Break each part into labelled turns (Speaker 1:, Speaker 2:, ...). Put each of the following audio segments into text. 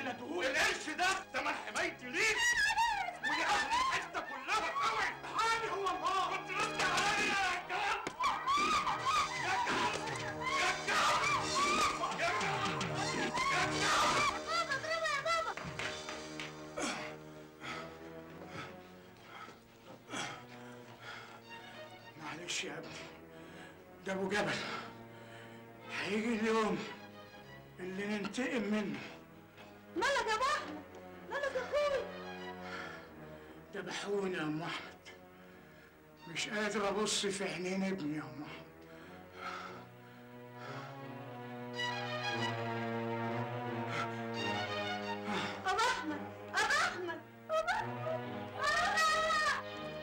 Speaker 1: لا تقول القرش ده تمن حمايتي ليك ولأهل الحتة كلها قوي حالي هو الله كنت رد عليا يا كلب يا كلب يا كلب يا كلب يا كلب
Speaker 2: بابا اضربه يا بابا
Speaker 3: معلش يا ابني ده ابو جبل هيجي اليوم اللي ننتقم منه
Speaker 2: مالك يا بابا مالك يا اخوي
Speaker 3: ذبحوني يا ام احمد مش قادر ابص في عينين ابني يا ام احمد
Speaker 2: ابو احمد ابو احمد ابو احمد آه!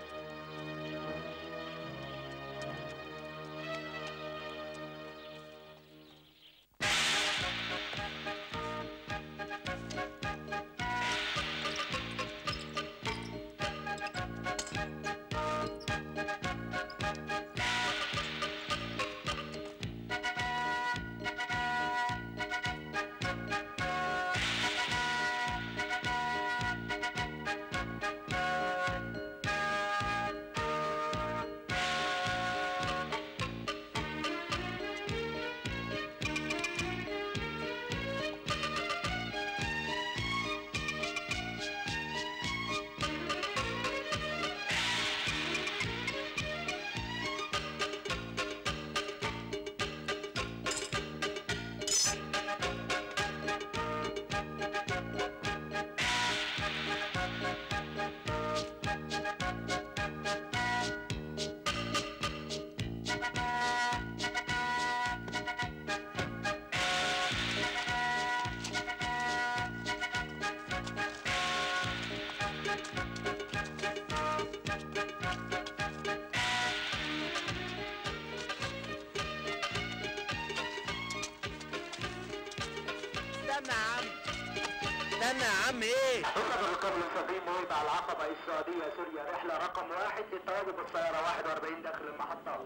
Speaker 4: استنى يا عم استنى يا عم ايه
Speaker 5: تطلب الركاب المسافرين مويب على العقبة السعودية سوريا رحلة رقم واحد للتواجد بالسيارة 41 داخل المحطة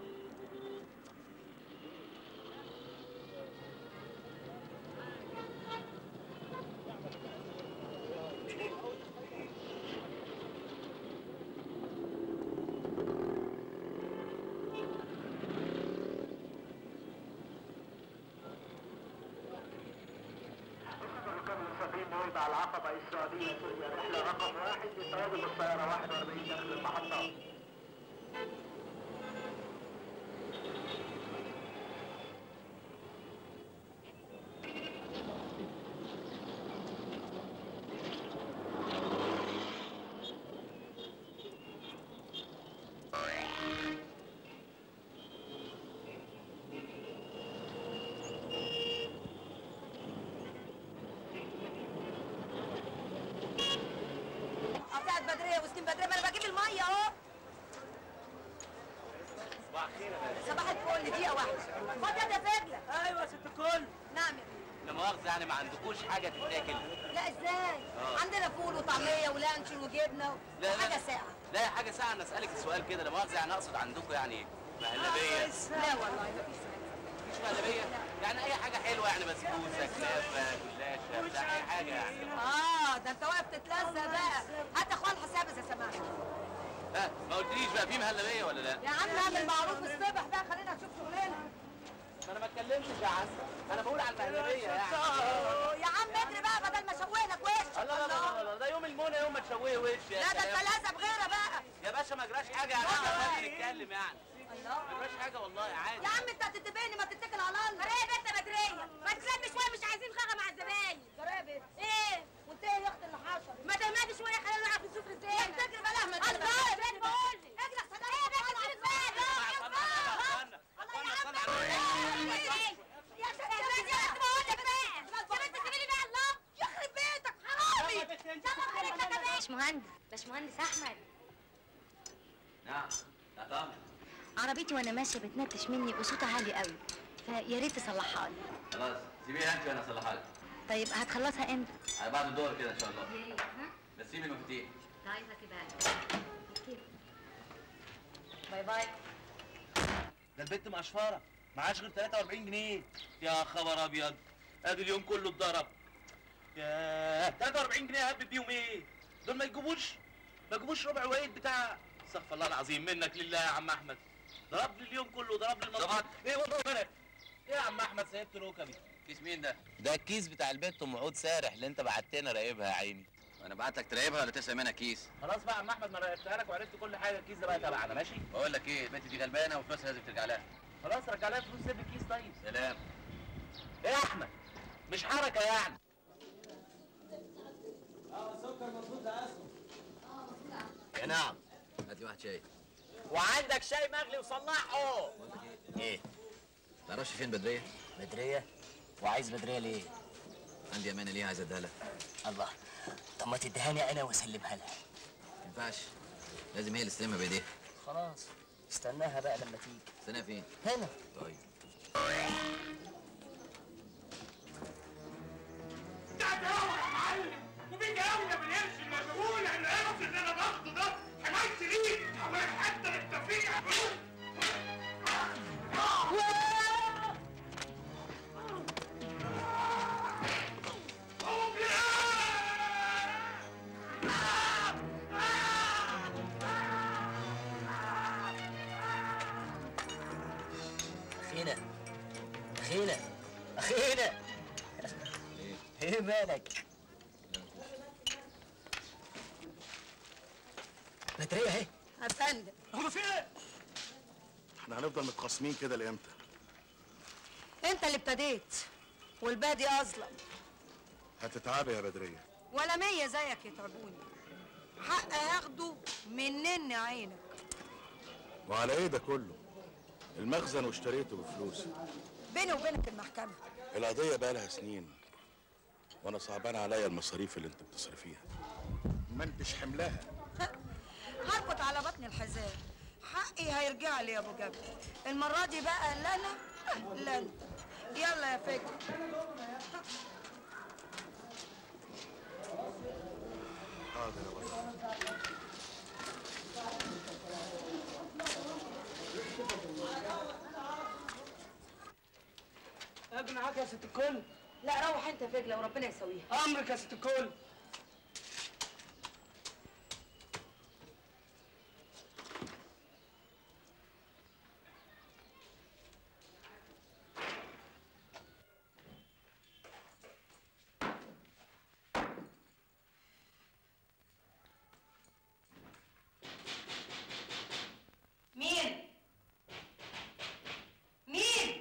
Speaker 5: الركاب المسافرين مويب على العقبة السعودية سوريا رحلة رقم واحد للتواجد بالسيارة 41 داخل المحطة
Speaker 6: قطعت بدريه وسنين بدريه ما انا بجيب الميه اهو
Speaker 4: صباح الخير يا باشا
Speaker 6: صباح الفل دقيقه واحده خد يد يا فجله
Speaker 4: ايوه يا ست الكل
Speaker 6: نعم
Speaker 4: لا مؤاخذة يعني ما عندكوش حاجة تتاكل
Speaker 6: لا ازاي
Speaker 4: آه.
Speaker 6: عندنا فول وطعميه ولانشون وجبنه
Speaker 4: لا لا
Speaker 6: وحاجه ساقعه
Speaker 4: لا يا حاجة ساعة أنا أسألك السؤال كده لا مؤاخذة يعني أقصد عندكم يعني مهلبية
Speaker 6: لا والله مفيش
Speaker 4: مش مهلبية يعني أي حاجة حلوة يعني بسبوسة كنافة جلاشة بتاع أي حاجة يعني
Speaker 6: اه ده انت واقف تتلذى بقى هات اخوان الحساب اذا سمحت
Speaker 4: ها ما قلتليش بقى في مهلبية ولا لا؟
Speaker 6: يا عم اعمل معروف الصبح بقى خلينا نشوف شغلنا
Speaker 4: ما أنا ما اتكلمتش يا عسل أنا بقول على المهلبية يعني
Speaker 6: أوه، يا عم اجري بقى بدل ما اشوهلك وشك
Speaker 4: لا لا لا لا ده يوم المنى يوم ما تشوهي وشي يا
Speaker 6: لا ده
Speaker 4: سلام.
Speaker 6: انت لازم غيرها بقى
Speaker 4: يا باشا ما جراش حاجة يعني احنا بنتكلم يعني
Speaker 6: الله
Speaker 4: ما جراش حاجة والله عادي
Speaker 6: يا عم انت هتتبعني ما تتكل على الله
Speaker 2: ايه يا بنت بدريه ما تلم شويه مش عايزين خغه مع الزباين
Speaker 6: جرابي
Speaker 2: ايه
Speaker 6: وانت ايه يا اخت اللي حصل
Speaker 2: ما تهمدي شويه خلينا نعرف نشوف ازاي
Speaker 6: انت تجري بلا ما
Speaker 2: الله يا بنت بقول لي
Speaker 6: اجري احسن
Speaker 2: ايه يا بنت سيب بالك يا شيخ يا بنت يا بنت بقول لك بقى يا بنت سيبيني بقى الله يخرب بيتك حرامي يلا خيرك لك يا بنت
Speaker 7: باشمهندس باشمهندس احمد
Speaker 4: نعم لا طبعا
Speaker 7: عربيتي وانا ماشيه بتنتش مني وصوتها عالي قوي فيا ريت تصلحها لي
Speaker 4: خلاص سيبيها انت وانا اصلحها لك
Speaker 7: طيب هتخلصها امتى
Speaker 4: على بعد الظهر كده ان شاء الله
Speaker 7: يا ريت ها
Speaker 4: بس سيبي المفاتيح
Speaker 7: طيب هسيبها لك باي باي
Speaker 8: ده البنت مقشفره معاش غير 43 جنيه يا خبر ابيض ادي اليوم كله اتضرب ياه 43 جنيه هبب بيهم ايه؟ دول ما يجيبوش ما يجيبوش ربع وقيت بتاع استغفر الله العظيم منك لله يا عم احمد ضرب لي اليوم كله ضرب لي المطبخ ايه والله بلد ايه يا عم احمد سيبت ركبي
Speaker 4: كيس مين ده؟ ده الكيس بتاع البت ام عود سارح اللي انت بعتنا راقبها يا عيني
Speaker 9: انا بعت لك تراقبها ولا تسرق منها كيس
Speaker 8: خلاص بقى يا عم احمد ما راقبتها لك وعرفت كل حاجه الكيس ده بقى تبعنا ماشي
Speaker 9: بقول لك ايه البنت دي غلبانه وفلوسها لازم ترجع لها
Speaker 8: خلاص رجع لها فلوس سيب الكيس طيب
Speaker 9: سلام
Speaker 8: ايه يا احمد مش حركه يعني
Speaker 9: يا نعم هات لي واحد شاي
Speaker 8: وعندك شاي مغلي وصلحه
Speaker 9: ايه تعرفش فين بدريه
Speaker 10: بدرية وعايز بدرية ليه؟
Speaker 9: عندي امانه ليها عايز اديها لها
Speaker 10: الله طب ما تديهاني انا واسلمها لها
Speaker 9: ما ينفعش لازم هي اللي تستلمها بايديها
Speaker 10: خلاص استناها بقى لما تيجي
Speaker 9: استناها فين
Speaker 10: هنا
Speaker 9: طيب
Speaker 1: ده دواء يا معلم وبيجي اولى بالقرش المشغول القرش اللي انا باخده ده حمايتي ليك عمال حتى التفريع
Speaker 10: اخينا اخينا اخينا ايه مالك؟ بدرية اهي
Speaker 6: افندم
Speaker 1: هو في ايه؟
Speaker 11: احنا هنفضل متخاصمين كده لامتى؟
Speaker 6: انت اللي ابتديت والبادي اظلم
Speaker 11: هتتعبي يا بدريه
Speaker 6: ولا مية زيك يتعبوني حق ياخده منن عينك
Speaker 11: وعلى ايه ده كله؟ المخزن واشتريته بفلوسي
Speaker 6: بيني وبينك المحكمة
Speaker 11: القضية بقى لها سنين وانا صعبان عليا المصاريف اللي انت بتصرفيها ما انتش حملها
Speaker 6: هربط على بطن الحزام حقي هيرجع لي يا ابو جبل المرة دي بقى لا انا لا انت يلا يا فكر
Speaker 11: حاضر يا بطل
Speaker 3: اجي معاك يا ست الكل
Speaker 6: لا روح انت فجلة وربنا يسويها
Speaker 3: امرك يا ست الكل
Speaker 6: مين؟ مين؟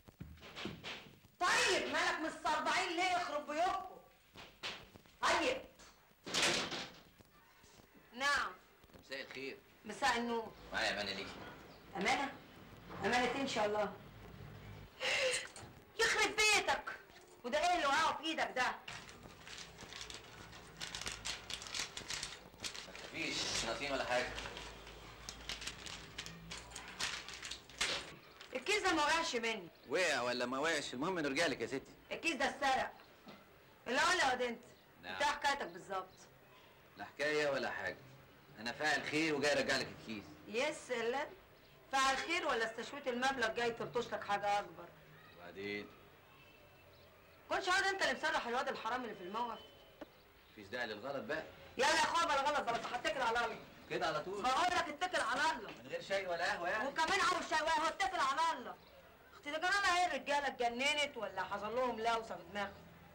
Speaker 6: طيب مالك مسترضعين ليه يخرب بيوتكم؟ طيب نعم
Speaker 9: مساء الخير
Speaker 6: مساء النور
Speaker 9: معايا امانه ليكي
Speaker 6: أمانة؟ أمانة إن شاء الله يخرب بيتك وده إيه اللي وقعه في إيدك ده؟
Speaker 9: ما تخافيش مش ناقصين ولا حاجه
Speaker 6: الكيس ده ما وقعش مني
Speaker 9: وقع ولا ما وقعش المهم انه رجع لك يا ستي
Speaker 6: الكيس ده اتسرق اللي أقول يا واد أنت
Speaker 9: نعم.
Speaker 6: أنت إيه حكايتك بالظبط
Speaker 9: لا حكايه ولا حاجه انا فاعل خير وجاي ارجع لك الكيس
Speaker 6: يا سلام فعل خير ولا استشويت المبلغ جاي تلطش لك حاجة أكبر
Speaker 9: وبعدين
Speaker 6: كنتش عارف أنت اللي مسرح الواد الحرامي اللي في الموقف
Speaker 9: مفيش داعي للغلط بقى
Speaker 6: يلا يا اخويا بلا غلط بلا هتكل على الله
Speaker 9: كده على طول
Speaker 6: بقول لك اتكل على الله
Speaker 9: من غير شاي ولا قهوه يعني
Speaker 6: وكمان عاوز شوايه هو اتكل على الله اختي ده كمان هي الرجاله اتجننت ولا حصل لهم لوسه في دماغهم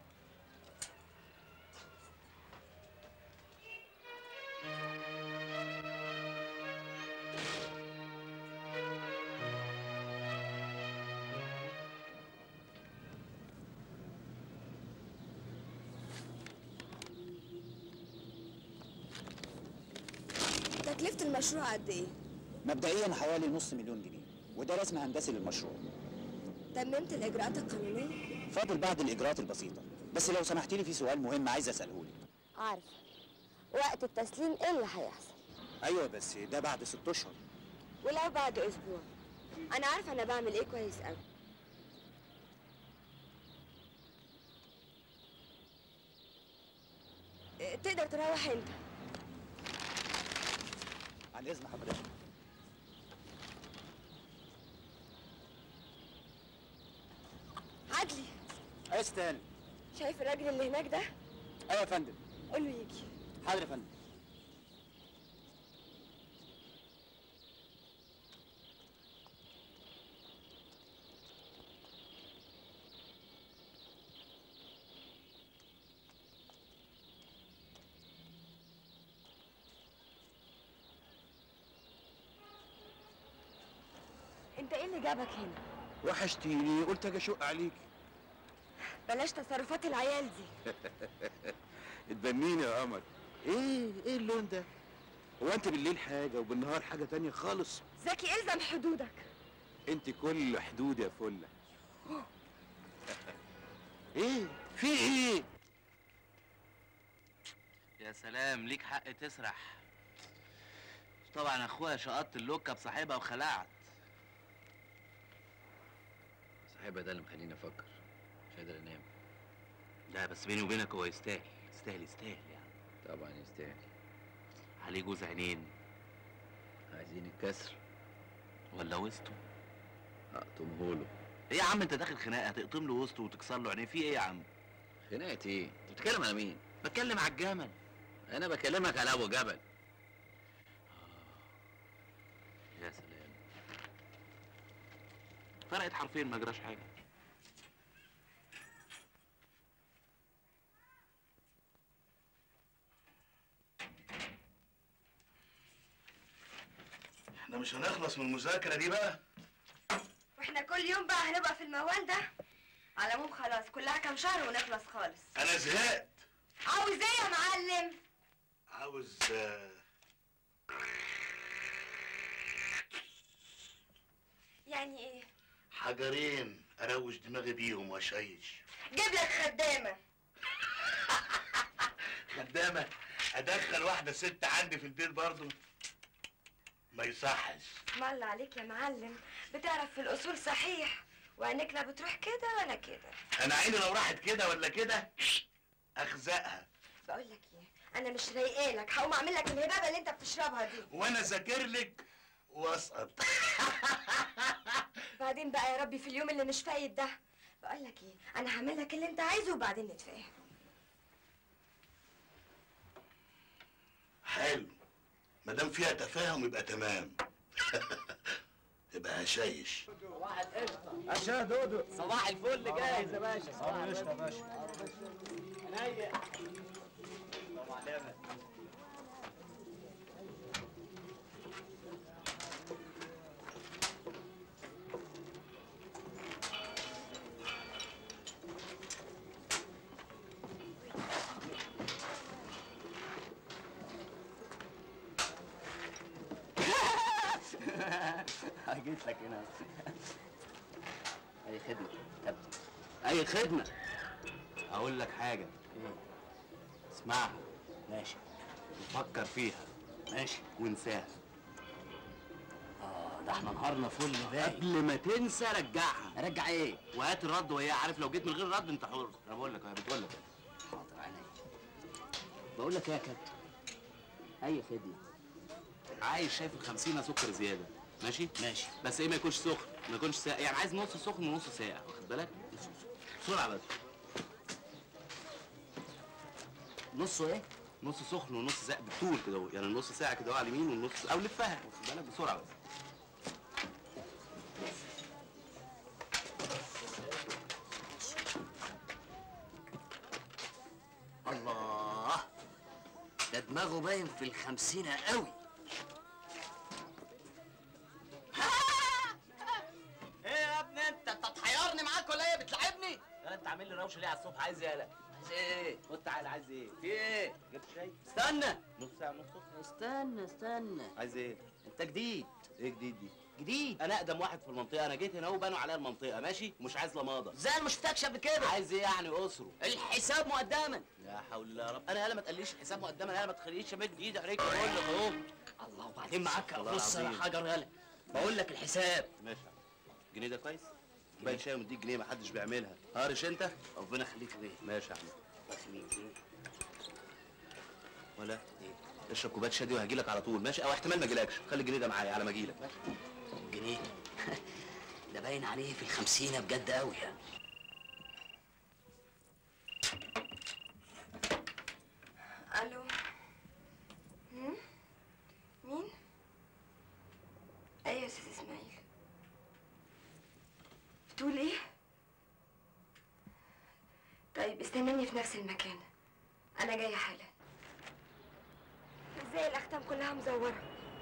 Speaker 12: تكلفة المشروع قد ايه؟
Speaker 13: مبدئيا حوالي نص مليون جنيه وده رسم هندسي للمشروع
Speaker 12: تممت الإجراءات القانونية؟
Speaker 13: فاضل بعض الاجراءات البسيطه بس لو سمحتي لي في سؤال مهم عايز اساله لك
Speaker 12: عارفة وقت التسليم ايه اللي هيحصل؟
Speaker 13: ايوه بس ده بعد ست اشهر
Speaker 12: ولو بعد أسبوع أنا عارفة أنا بعمل ايه كويس أوي إيه، تقدر تروح انت
Speaker 13: عن اذن حضرتك
Speaker 12: عدلي
Speaker 13: عايز تاني
Speaker 12: شايف الراجل اللي هناك ده
Speaker 13: ايوه يا فندم
Speaker 12: قول له يجي
Speaker 13: حاضر يا فندم
Speaker 12: انت ايه اللي جابك هنا
Speaker 11: وحشتيني قلت اجي اشق عليك
Speaker 12: بلاش تصرفات العيال دي
Speaker 11: اتبنيني يا قمر ايه ايه اللون ده هو انت بالليل حاجه وبالنهار حاجه تانية خالص
Speaker 12: زكي الزم حدودك
Speaker 11: انت كل حدود يا فله ايه في ايه
Speaker 4: يا سلام ليك حق تسرح طبعا اخويا شقطت اللوكه بصاحبها وخلعت
Speaker 9: صاحبها ده اللي مخليني افكر مش قادر انام
Speaker 4: لا بس بيني وبينك هو يستاهل يستاهل يستاهل يعني
Speaker 9: طبعا يستاهل
Speaker 4: عليه جوز عينين
Speaker 9: عايزين الكسر
Speaker 4: ولا وسطه
Speaker 9: اقطمه له
Speaker 4: ايه يا عم انت داخل خناقه تقطم له وسطه وتكسر له عينيه في ايه يا عم
Speaker 9: خناقه ايه انت بتتكلم على مين
Speaker 4: بتكلم على الجمل
Speaker 9: انا بكلمك على ابو جبل
Speaker 4: يا سلام فرقت حرفين ما جراش حاجه
Speaker 1: احنا مش هنخلص من المذاكرة دي بقى
Speaker 12: واحنا كل يوم بقى هنبقى في الموال ده على العموم خلاص كلها كام شهر ونخلص خالص
Speaker 1: انا زهقت
Speaker 12: عاوز ايه يا معلم
Speaker 1: عاوز آه،
Speaker 12: يعني ايه
Speaker 1: حجرين اروش دماغي بيهم واشيش
Speaker 12: جيب لك خدامه
Speaker 1: خدامة ادخل واحدة ست عندي في البيت برضه ما يصحش
Speaker 12: مال عليك يا معلم بتعرف في الاصول صحيح وعينك لا بتروح كده ولا كده
Speaker 1: انا عيني لو راحت كده ولا كده اخزقها
Speaker 12: بقول لك ايه انا مش رايقالك هقوم اعمل لك الهبابه اللي انت بتشربها دي
Speaker 1: وانا ذاكر لك واسقط
Speaker 12: بعدين بقى يا ربي في اليوم اللي مش فايت ده بقول لك ايه انا هعمل لك اللي انت عايزه وبعدين نتفاهم
Speaker 1: حلو ما دام فيها تفاهم يبقى تمام يبقى هشيش
Speaker 13: عشان دودو
Speaker 10: صباح الفل جاهز يا باشا صباح
Speaker 13: قشطة يا باشا
Speaker 10: عينيا جيت لك هنا
Speaker 4: اي خدمه كابتن اي خدمه اقول لك حاجه اسمعها
Speaker 10: ماشي
Speaker 4: وفكر فيها
Speaker 10: ماشي
Speaker 4: وانساها
Speaker 10: اه ده احنا نهارنا فل باين
Speaker 4: قبل ما تنسى رجعها
Speaker 10: ارجع ايه
Speaker 4: وهات الرد وهي عارف لو جيت من غير رد انت حر انا بقول لك اهي بتقول لك
Speaker 10: حاضر عينيا بقول لك ايه يا كابتن اي خدمه
Speaker 4: عايز شايف الخمسينة سكر زيادة ماشي؟
Speaker 10: ماشي
Speaker 4: بس ايه ما يكونش سخن ما يكونش ساقع يعني عايز نص سخن ونص ساقع واخد بالك؟ بسرعة بس
Speaker 10: نصه ايه؟
Speaker 4: نص سخن ونص ساقع بالطول كده اهو يعني نص ساعة كده اهو على اليمين والنص او لفها واخد بالك بسرعة بس
Speaker 10: الله ده دماغه باين في الخمسينة قوي ايه يا ابني انت انت تحيرني معاك ولا ايه بتلعبني
Speaker 4: انت عامل لي روشه ليه على الصبح عايز ايه يالا؟
Speaker 10: عايز ايه
Speaker 4: خد تعالى عايز ايه؟
Speaker 10: في ايه
Speaker 4: جبت شاي؟
Speaker 10: استنى
Speaker 4: نص ساعة نص سخن
Speaker 10: استنى استنى
Speaker 4: عايز ايه؟
Speaker 10: انت جديد
Speaker 4: ايه جديد دي؟
Speaker 10: جديد
Speaker 4: انا اقدم واحد في المنطقة انا جيت هنا وبنوا عليا المنطقة ماشي؟ ومش عايز لماضة
Speaker 10: زي انا ما شفتكش قبل كده
Speaker 4: عايز ايه يعني اسره؟
Speaker 10: الحساب مقدما
Speaker 4: لا حول الله يا رب انا هلا ما تقليش حساب مقدما انا ما تخليش مد ايدي عليك بقول لك اهو
Speaker 10: الله وبعدين معاك
Speaker 4: الله
Speaker 10: بص يا
Speaker 4: العظيم.
Speaker 10: حجر يالا بقول لك الحساب
Speaker 4: ماشي يا عم. الجنيه ده كويس؟ باين شاي ومديك جنيه ما حدش بيعملها هارش انت؟
Speaker 10: ربنا يخليك يا بيه
Speaker 4: ماشي يا عم
Speaker 10: الله يخليك
Speaker 4: ولا ايه؟ اشرب كوبايه شاي دي وهجي لك على طول ماشي او احتمال ما اجيلكش خلي الجنيه ده معايا على ما اجي لك
Speaker 10: جنيه ده باين عليه في الخمسينة بجد قوي يعني
Speaker 12: استناني في نفس المكان انا جايه حالا ازاي الاختام كلها مزوره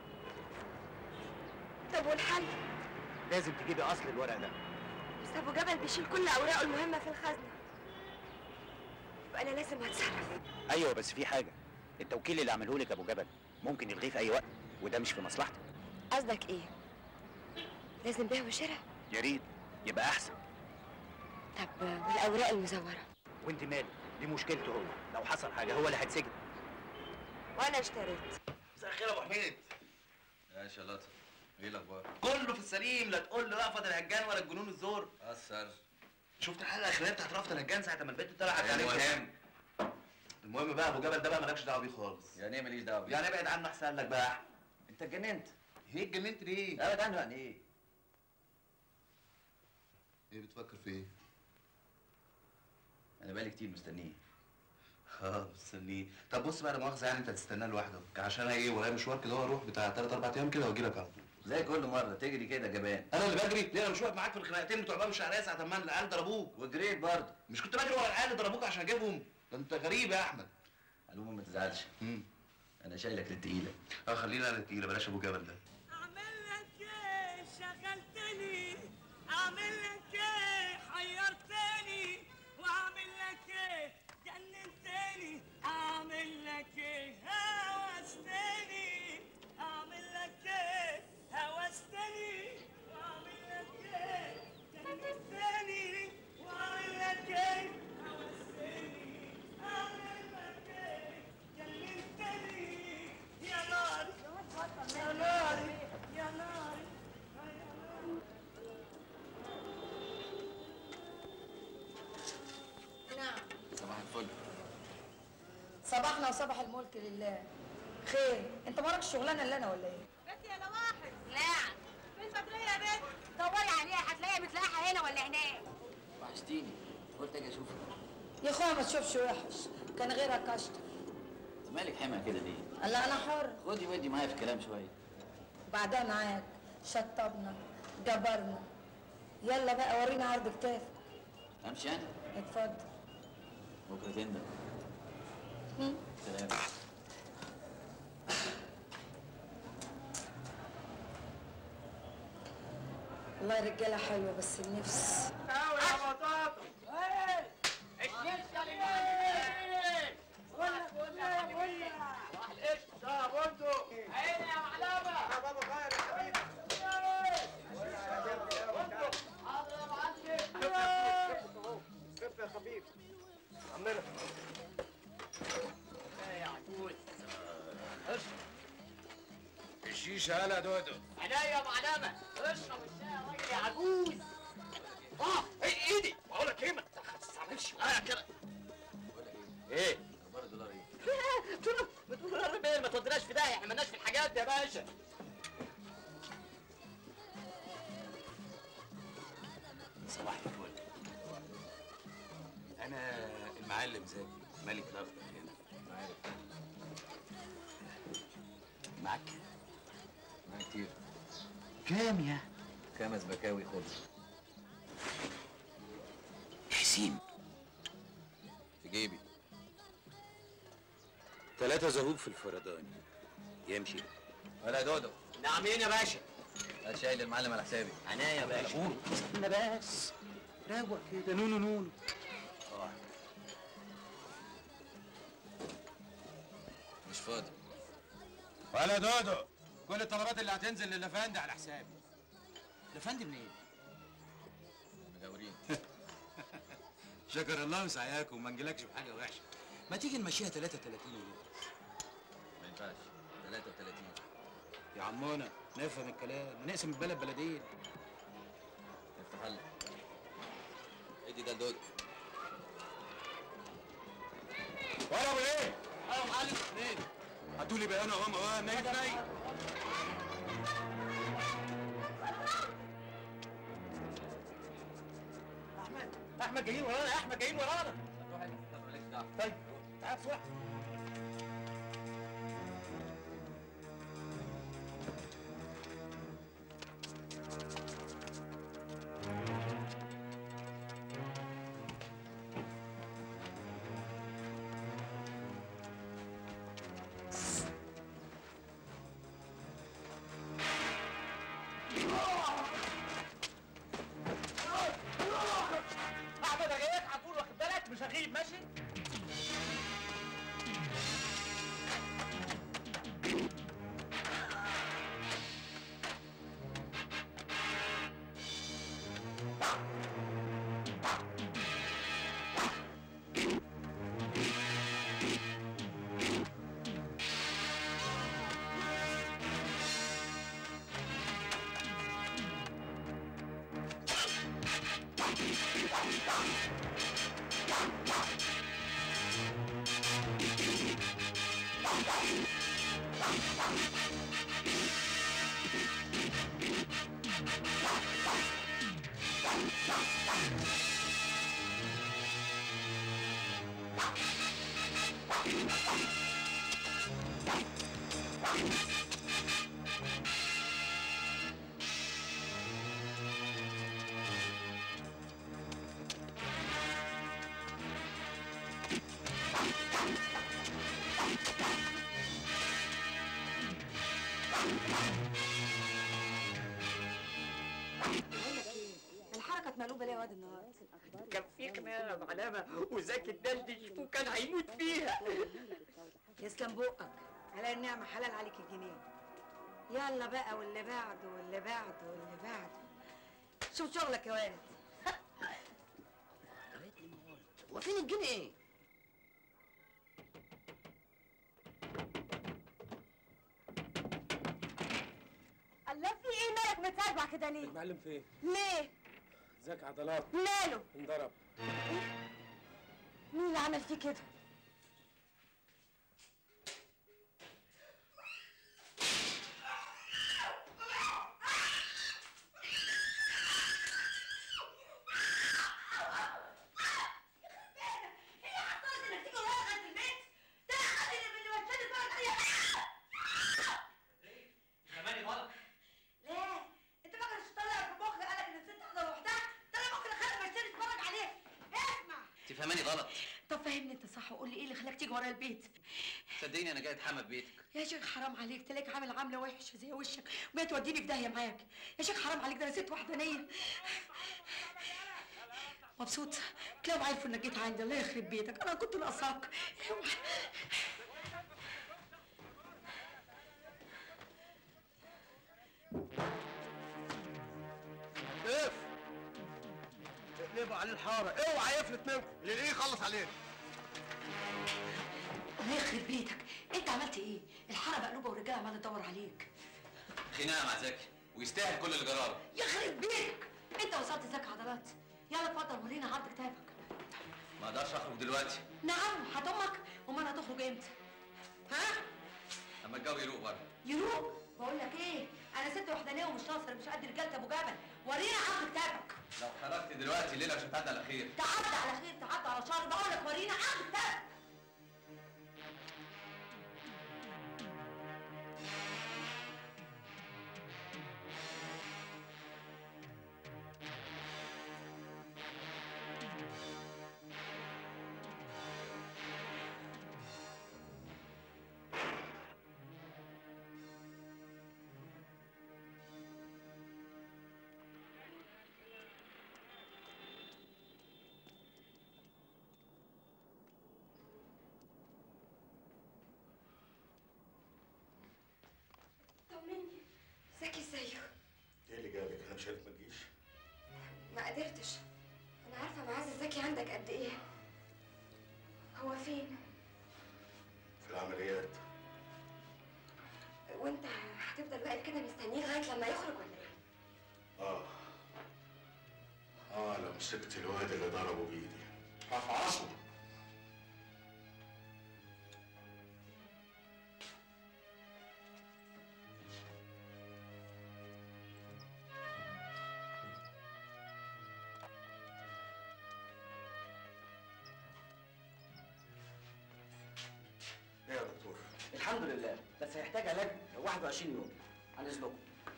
Speaker 12: طب والحل
Speaker 13: لازم تجيبي اصل الورق ده
Speaker 12: بس ابو جبل بيشيل كل اوراقه المهمه في الخزنه يبقى انا لازم اتصرف
Speaker 13: ايوه بس في حاجه التوكيل اللي عمله لك ابو جبل ممكن يلغيه في اي وقت وده مش في مصلحتك
Speaker 12: قصدك ايه لازم بيع وشراء
Speaker 13: يا ريت يبقى احسن
Speaker 12: طب والاوراق المزوره
Speaker 13: وانت مالك دي مشكلته هو لو حصل حاجه هو اللي هيتسجن
Speaker 12: وانا اشتريت
Speaker 8: مساء الخير يا ابو حميد
Speaker 9: يا شلاطه ايه الاخبار؟
Speaker 8: كله في السليم لا تقول لي رأفت الهجان ولا الجنون الزور
Speaker 9: اثر
Speaker 8: شفت الحلقه الاخرانيه بتاعت رأفت الهجان ساعه ما البنت طلعت عليه
Speaker 9: المهم
Speaker 8: المهم بقى ابو جبل ده بقى مالكش دعوه بيه خالص
Speaker 9: يعني ايه ماليش دعوه بيه؟
Speaker 8: يعني ابعد عنه احسن لك بقى
Speaker 9: انت اتجننت
Speaker 8: ايه اتجننت ليه؟
Speaker 9: ابعد عنه يعني ايه؟
Speaker 8: ايه بتفكر في ايه؟
Speaker 9: انا بقالي كتير مستنيه
Speaker 8: اه مستنيه طب بص بقى لا مؤاخذه يعني انت هتستناه لوحدك عشان ايه ورايا مشوار كده واروح بتاع ثلاث اربع ايام كده واجي لك على طول
Speaker 9: زي كل مره تجري كده جبان
Speaker 8: انا اللي بجري ليه انا مش واقف معاك في الخناقتين بتوع باب الشعريه ساعه ما العيال ضربوك
Speaker 9: وجريت برضه
Speaker 8: مش كنت بجري ورا العيال اللي ضربوك عشان اجيبهم ده انت غريب يا احمد
Speaker 9: علومه ما تزعلش انا شايلك للتقيله
Speaker 8: اه خلينا على التقيله بلاش ابو جبل ده
Speaker 14: شغلتني اعمل لك ايه حيرتني واعمل لك ايه جننتني اعمل لك ايه هوستني اعمل لك ايه هوستني واعمل لك ايه جننتني واعمل لك ايه هوستني اعمل لك ايه جننتني يا نار يا نار يا نار
Speaker 6: نعم
Speaker 9: صباح الفل
Speaker 6: صباحنا وصباح الملك لله خير انت وراك الشغلانه اللي انا ولا ايه
Speaker 2: بنت يا لواحد لا فين بدرية يا بنت دوري عليها هتلاقيها متلاقحة هنا ولا هناك
Speaker 9: وحشتيني قلت اجي اشوفك
Speaker 6: يا اخويا ما تشوفش وحش كان غيرك اشطر
Speaker 9: انت مالك حمى كده ليه؟
Speaker 6: قال انا حر
Speaker 9: خدي ودي معايا في الكلام شويه
Speaker 6: بعدها معاك شطبنا جبرنا يلا بقى ورينا عرض كتافك
Speaker 9: امشي انا
Speaker 6: اتفضل
Speaker 9: بكره تندم
Speaker 6: هم؟
Speaker 9: سلام
Speaker 6: والله رجاله حلوه بس النفس
Speaker 14: قوي يا بطاطا ايه الشيشه اللي ولا ولا ولا راح القشطه يا بندق عيني يا معلمه يا بابا غير يا حبيبي حاضر يا معلم
Speaker 5: خف يا خفيف عمنا
Speaker 14: يا عجوز
Speaker 3: الشيشة هلا دودو
Speaker 14: عينيا يا معلمه اشرب الشاي يا راجل يا عجوز اه ايه ايدي بقول لك ايه ما تستعملش معايا كده ايه
Speaker 9: اخبار الدولار ايه؟
Speaker 14: بتقول بتقول يا رب ما توديناش في داهيه احنا مالناش في الحاجات دي يا باشا
Speaker 11: صباح الفل انا المعلم زكي ملك الاخضر هنا معاك
Speaker 9: معايا كتير
Speaker 11: كام يا
Speaker 9: خمس بكاوي خد
Speaker 11: حسين
Speaker 9: في جيبي
Speaker 11: ثلاثة زهوب في الفرداني يمشي
Speaker 9: ولا دودو
Speaker 14: نعمين يا باشا
Speaker 9: هات شاي للمعلم على حسابي
Speaker 14: عناية يا باشا
Speaker 11: قول استنى بس روق كده نونو نونو
Speaker 9: مش فاضي
Speaker 11: ولا دودو كل الطلبات اللي هتنزل للافندي على حسابي الافندي منين؟
Speaker 9: مجاورين
Speaker 11: شكر الله مسعاكم وما نجيلكش بحاجه وحشه ما تيجي نمشيها 33 ونص
Speaker 9: ما ينفعش 33
Speaker 11: يا عمونا نفهم الكلام نقسم البلد بلدين
Speaker 9: افتح الله ادي ده لدودو
Speaker 11: ولا ابو ايه؟ اه معلم اثنين هاتوا لي بيانه اهو اهو نايم نايم
Speaker 14: احمد احمد جايين ورانا يا احمد جايين ورانا طيب تعال بسرعه
Speaker 6: الحركه كانت مقلوبه ليه يا واد النهارده
Speaker 15: كان في خناقه معلمه وزكي الدلدش وكان هيموت فيها
Speaker 6: يسلم بقك على النعمه حلال عليك الجنيه يلا بقى واللي بعده واللي بعده واللي بعده شوف شغلك يا واد
Speaker 15: هو فين الجنيه؟
Speaker 2: الله في ايه مالك متسربع كده ليه؟
Speaker 16: المعلم فين؟
Speaker 2: ليه؟
Speaker 16: ذاك عضلات
Speaker 2: ماله؟
Speaker 16: انضرب
Speaker 2: مين اللي عمل فيه كده؟
Speaker 4: زماني غلط
Speaker 6: ليه؟ انت ما كانش طالع في مخك قالك ان الست قاعده لوحدها؟ ده انا ممكن اخلي بشتري اتفرج عليك اسمع
Speaker 4: تفهماني غلط
Speaker 6: طب فهمني انت صح وقول لي ايه اللي خلاك تيجي ورا البيت؟
Speaker 4: صدقيني انا جاي اتحمى في بيتك
Speaker 6: يا شيخ حرام عليك تلاقيك عامل عامله وحشه زي وشك وما توديني في داهيه معاك يا شيخ حرام عليك ده انا ست وحدانيه مبسوط تلاقيهم عارفوا انك جيت عندي الله يخرب بيتك انا كنت ناقصاك
Speaker 14: اقف اقلبوا عليه الحاره اوعى يفلت منكم اللي ايه يخلص عليه
Speaker 6: الله يخرب بيتك انت عملت ايه؟ الحاره مقلوبه والرجاله عماله تدور عليك
Speaker 4: خناقه مع زكي ويستاهل كل اللي جراله
Speaker 6: يخرب بيتك انت وصلت زكي عضلات يلا اتفضل ورينا عرض كتابك
Speaker 4: ما اقدرش اخرج دلوقتي
Speaker 6: نعم هتمك امال هتخرج امتى؟ ها؟
Speaker 4: اما الجو يروق بره
Speaker 6: يروق بقول لك ايه انا ست وحدانيه ومش ناصر مش قد رجاله ابو جبل ورينا عرض كتابك
Speaker 4: لو خرجت دلوقتي الليله مش هتعدي على خير
Speaker 6: تعدى على خير تعدى على شهر بقول لك ورينا عرض كتابك
Speaker 12: طمني زكي ازيك
Speaker 3: ايه اللي جابك انا مش عارف ما تجيش
Speaker 12: ما قدرتش انا عارفه معز زكي عندك قد ايه هو فين
Speaker 3: في العمليات
Speaker 12: وانت هتفضل واقف كده مستنيه لغايه لما يخرج ولا ايه
Speaker 3: اه اه لو مسكت الواد اللي ضربه بايدي هفعصه ايه يا دكتور
Speaker 10: الحمد لله بس هيحتاج علاج 21 يوم عن اذنكم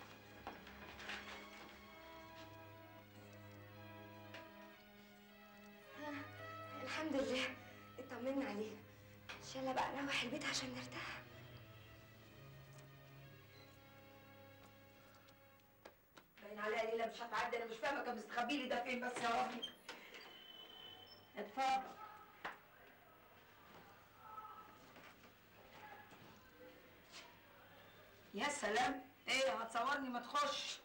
Speaker 12: ها الحمد لله اطمنا عليه ان شاء الله بقى نروح البيت عشان نرتاح
Speaker 6: باين عليها ليله مش هتعدي انا مش فاهمه كان مستخبي لي ده فين بس يا ربي اتفضل يا سلام ايه هتصورني ما تخش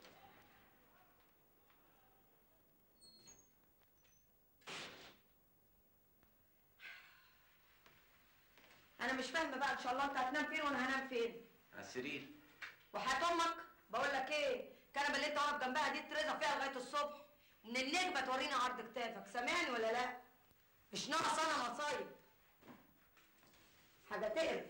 Speaker 6: انا مش فاهمه بقى ان شاء الله انت هتنام فين وانا هنام فين
Speaker 4: على السرير
Speaker 6: وحياة امك بقول لك ايه الكنبه اللي انت واقف جنبها دي ترزق فيها لغايه الصبح من النجمه توريني عرض كتافك سامعني ولا لا مش ناقص انا مصايب حاجه تقرف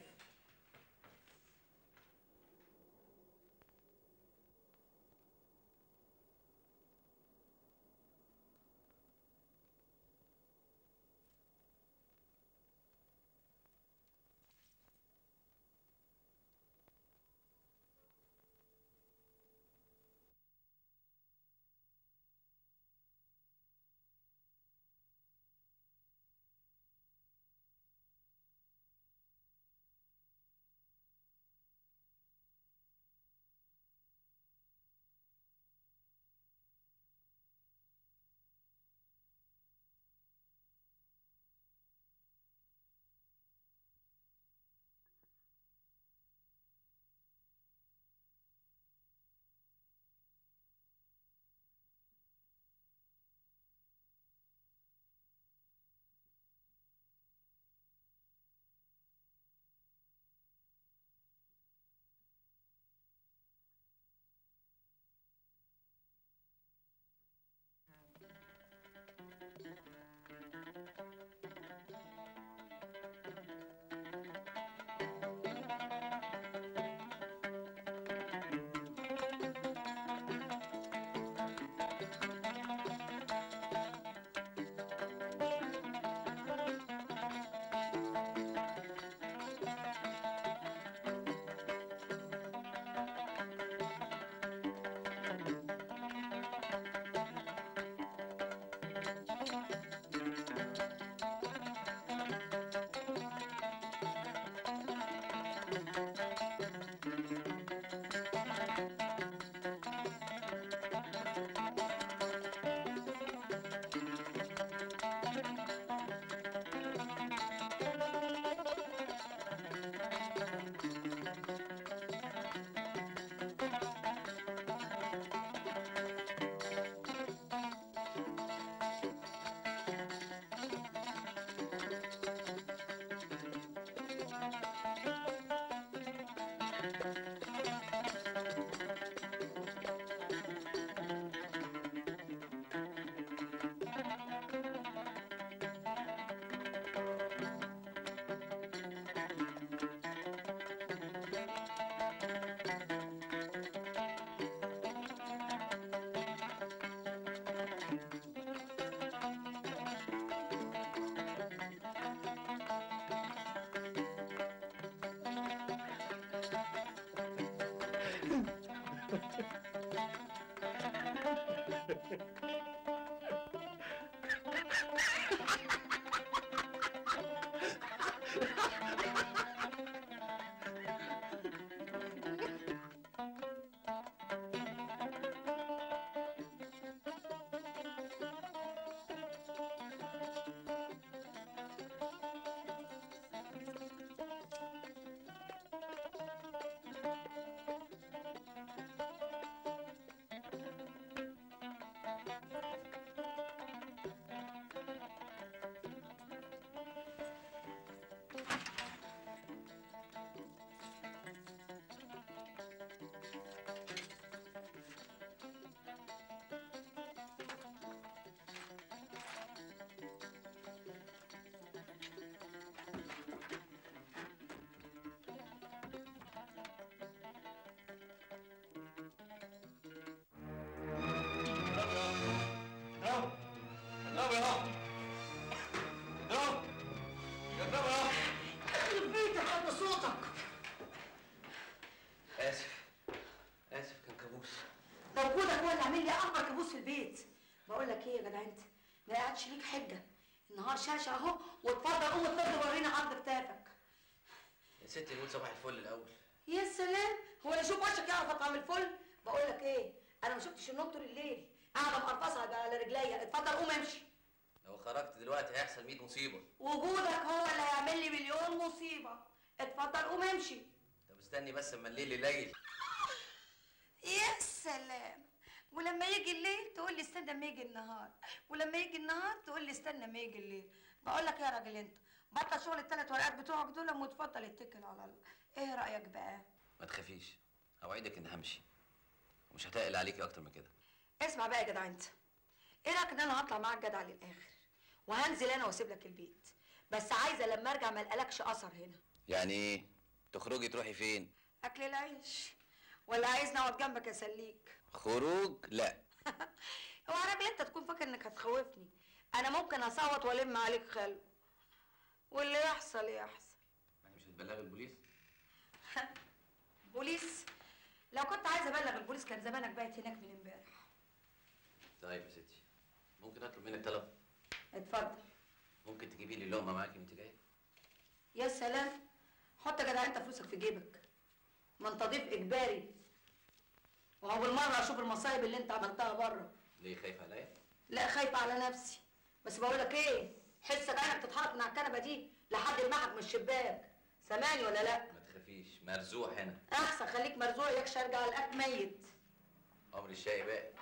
Speaker 1: جنبي اهو اهو جنبي اهو
Speaker 6: يخرب بيتك قد صوتك
Speaker 4: اسف اسف كان كابوس
Speaker 6: ده وجودك هو اللي عامل لي اكبر كابوس في البيت بقول لك ايه يا جدع انت ما قعدش ليك حجه النهار شاشه اهو واتفضل قوم اتفضل ورينا عرض كتافك
Speaker 4: يا ستي نقول صباح الفل الاول
Speaker 6: يا سلام هو اللي يشوف وشك يعرف اطعم الفل بقول لك ايه انا ما شفتش النوم طول الليل قاعده مقرفصه على رجليا اتفضل قوم امشي
Speaker 4: لو خرجت دلوقتي هيحصل 100 مصيبه
Speaker 6: وجودك هو اللي هيعمل لي مليون مصيبه اتفضل قوم امشي
Speaker 4: طب
Speaker 9: مستني بس اما الليل يليل
Speaker 6: يا سلام ولما يجي الليل تقول لي استنى ما يجي النهار ولما يجي النهار تقول لي استنى ما يجي الليل بقول لك يا راجل انت بطل شغل الثلاث ورقات بتوعك دول وتفضل اتكل على الله ايه رايك بقى
Speaker 9: ما تخافيش اوعدك ان همشي ومش هتقل عليكي اكتر من كده
Speaker 6: اسمع بقى يا جدع انت ايه رايك ان انا هطلع معاك جدع للاخر وهنزل انا واسيب لك البيت بس عايزه لما ارجع ما القلكش اثر هنا
Speaker 9: يعني ايه تخرجي تروحي فين
Speaker 6: اكل العيش ولا عايزني اقعد جنبك اسليك
Speaker 9: خروج لا
Speaker 6: هو يا راجل انت تكون فاكر انك هتخوفني انا ممكن اصوت والم عليك خلو واللي يحصل يحصل
Speaker 9: يعني مش هتبلغي البوليس
Speaker 6: بوليس لو كنت عايزه ابلغ البوليس كان زمانك بايت هناك من امبارح
Speaker 9: طيب يا ستي ممكن اطلب منك طلب
Speaker 6: اتفضل
Speaker 9: ممكن تجيبي لي لقمه معاكي وانت جايه
Speaker 6: يا سلام حط يا جدع انت فلوسك في جيبك ما انت ضيف اجباري وهو بالمره اشوف المصايب اللي انت عملتها بره
Speaker 9: ليه خايفه عليا
Speaker 6: لا خايفه على نفسي بس بقول لك ايه حسك عينك تتحرك من على الكنبه دي لحد المعهد من الشباك سامعني ولا لا
Speaker 9: ما تخافيش مرزوع هنا
Speaker 6: احسن خليك مرزوع يكش ارجع لقاك ميت
Speaker 9: امر الشاي بقى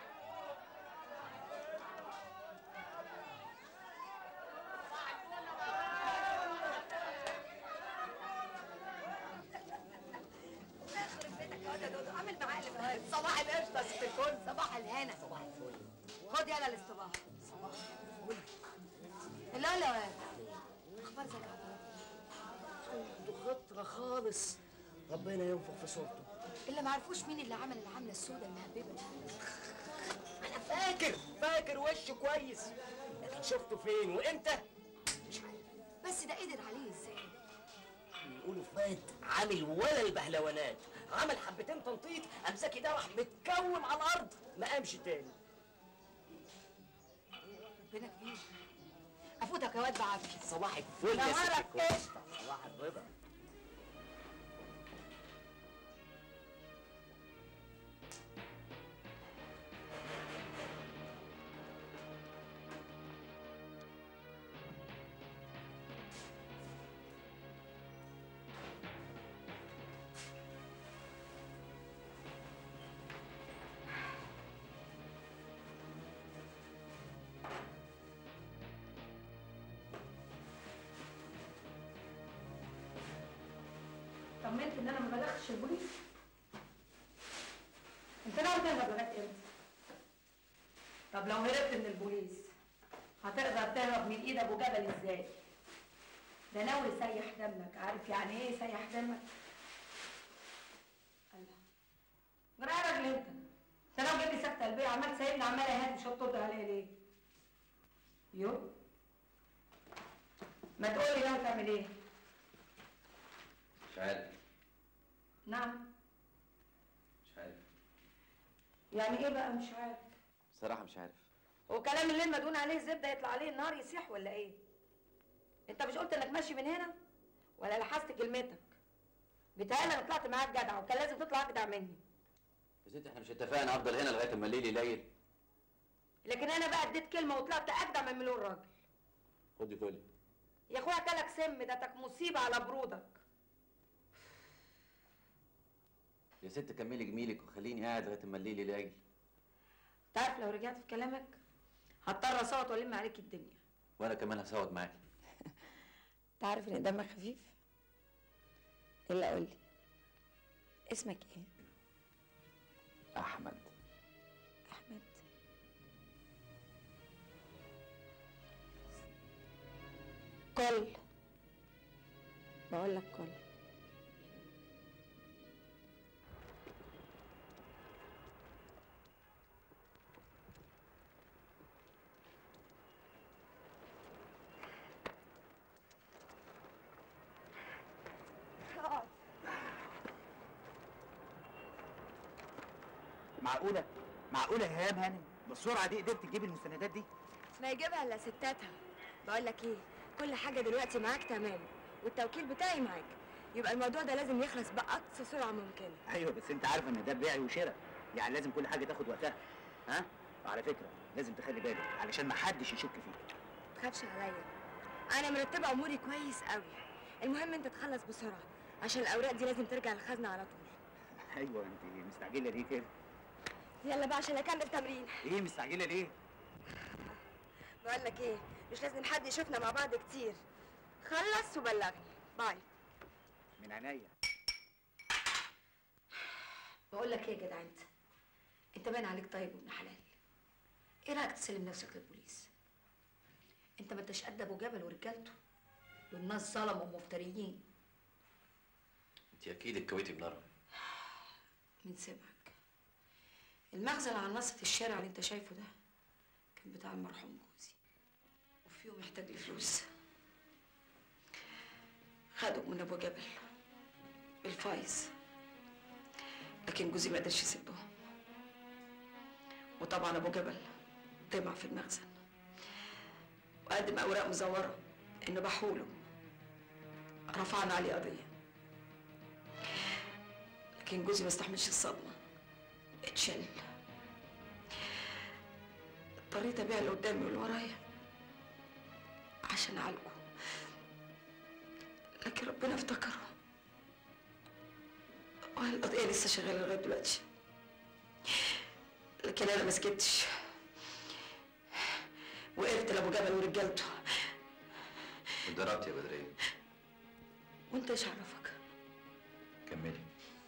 Speaker 6: عامل معاقلب صباح القشطه ست الكل صباح الهنا صباح الفل خد يلا الاصطباح صباح الفل لا لا اخبار زكي
Speaker 10: عنده خطرة خالص ربنا ينفخ في صورته
Speaker 7: اللي ما عرفوش مين اللي عمل العمله السوداء المهببه دي
Speaker 10: انا فاكر فاكر وشه كويس لكن شفته فين وامتى مش عارف
Speaker 7: بس ده قدر عليه ازاي
Speaker 10: بيقولوا فات عامل ولا البهلوانات عمل حبتين تنطيط قام زكي ده راح متكوم على الارض ما قامش تاني
Speaker 6: ربنا كبير افوتك يا واد بعافيه
Speaker 10: صباح الفل يا ست
Speaker 6: نهارك
Speaker 10: الكل.
Speaker 6: قشطه
Speaker 10: صباح الرضا
Speaker 6: طمنت ان انا ما بلغتش البوليس انت ناوي تهرب لغايه امتى طب لو هربت من البوليس هتقدر تهرب من ايد ابو جبل ازاي ده ناوي يسيح دمك عارف يعني ايه يسيح دمك الله جرى يا راجل انت انت ناوي جايب لي سكته قلبيه عمال سايبني عمال اهات مش هترد عليا ليه يو ما تقولي ناوي تعمل ايه
Speaker 9: مش عارف
Speaker 6: نعم
Speaker 9: مش عارف
Speaker 6: يعني ايه بقى مش عارف
Speaker 9: بصراحه مش عارف
Speaker 6: هو كلام الليل مدون عليه الزبده يطلع عليه النار يسيح ولا ايه انت مش قلت انك ماشي من هنا ولا لحست كلمتك بتهيألي انا طلعت معاك جدع وكان لازم تطلع اجدع مني
Speaker 9: يا ستي احنا مش اتفقنا افضل هنا لغايه اما الليل يليل
Speaker 6: لكن انا بقى اديت كلمه وطلعت اجدع من مليون راجل
Speaker 9: خدي كلي
Speaker 6: يا اخويا كلك سم ده تك مصيبه على برودك
Speaker 9: يا ست كملي جميلك وخليني قاعد لغايه اما الليل يليل
Speaker 6: تعرف لو رجعت في كلامك هضطر اصوت والم عليك الدنيا
Speaker 9: وانا كمان هصوت معاكي
Speaker 12: تعرف ان دمك خفيف الا قولي اسمك ايه
Speaker 9: احمد
Speaker 12: احمد كل بقول لك كل
Speaker 13: معقولة؟ معقولة يا هام هانم؟ بالسرعة دي قدرت تجيب المستندات دي؟
Speaker 12: ما يجيبها الا ستاتها بقول لك ايه كل حاجه دلوقتي معاك تمام والتوكيل بتاعي معاك يبقى الموضوع ده لازم يخلص باقصى سرعه ممكنه
Speaker 13: ايوه بس انت عارفة ان ده بيع وشراء يعني لازم كل حاجة تاخد وقتها ها؟ وعلى فكرة لازم تخلي بالك علشان ما حدش يشك فيك
Speaker 12: تخافش عليا انا مرتبه اموري كويس قوي المهم انت تخلص بسرعه عشان الاوراق دي لازم ترجع الخزنه على طول
Speaker 13: ايوه انت مستعجله ليه كده
Speaker 12: يلا بقى عشان اكمل تمرين
Speaker 13: ايه مستعجله ليه
Speaker 12: بقول لك ايه مش لازم حد يشوفنا مع بعض كتير خلص وبلغني باي
Speaker 13: من عينيا
Speaker 6: بقول لك ايه يا جدع انت انت باين عليك طيب وابن حلال ايه رايك تسلم نفسك للبوليس انت ما انتش قد ابو جبل ورجالته دول ناس ظلموا ومفتريين
Speaker 9: انت اكيد الكويتي بنار
Speaker 6: من سمعك المخزن على نصة الشارع اللي انت شايفه ده كان بتاع المرحوم جوزي وفي يوم محتاج لفلوس خدوا من ابو جبل بالفايز لكن جوزي ما قدرش يسدهم وطبعا ابو جبل طمع في المخزن وقدم اوراق مزوره انه بحوله رفعنا عليه قضيه لكن جوزي ما استحملش الصدمه اتشل اضطريت ابيع اللي قدامي واللي ورايا عشان اعالجه لكن ربنا افتكره والقضيه لسه شغاله لغايه دلوقتي لكن انا ما سكتش وقفت لابو جبل ورجالته
Speaker 9: اتضربت يا بدرية
Speaker 6: وانت ايش عرفك
Speaker 9: كملي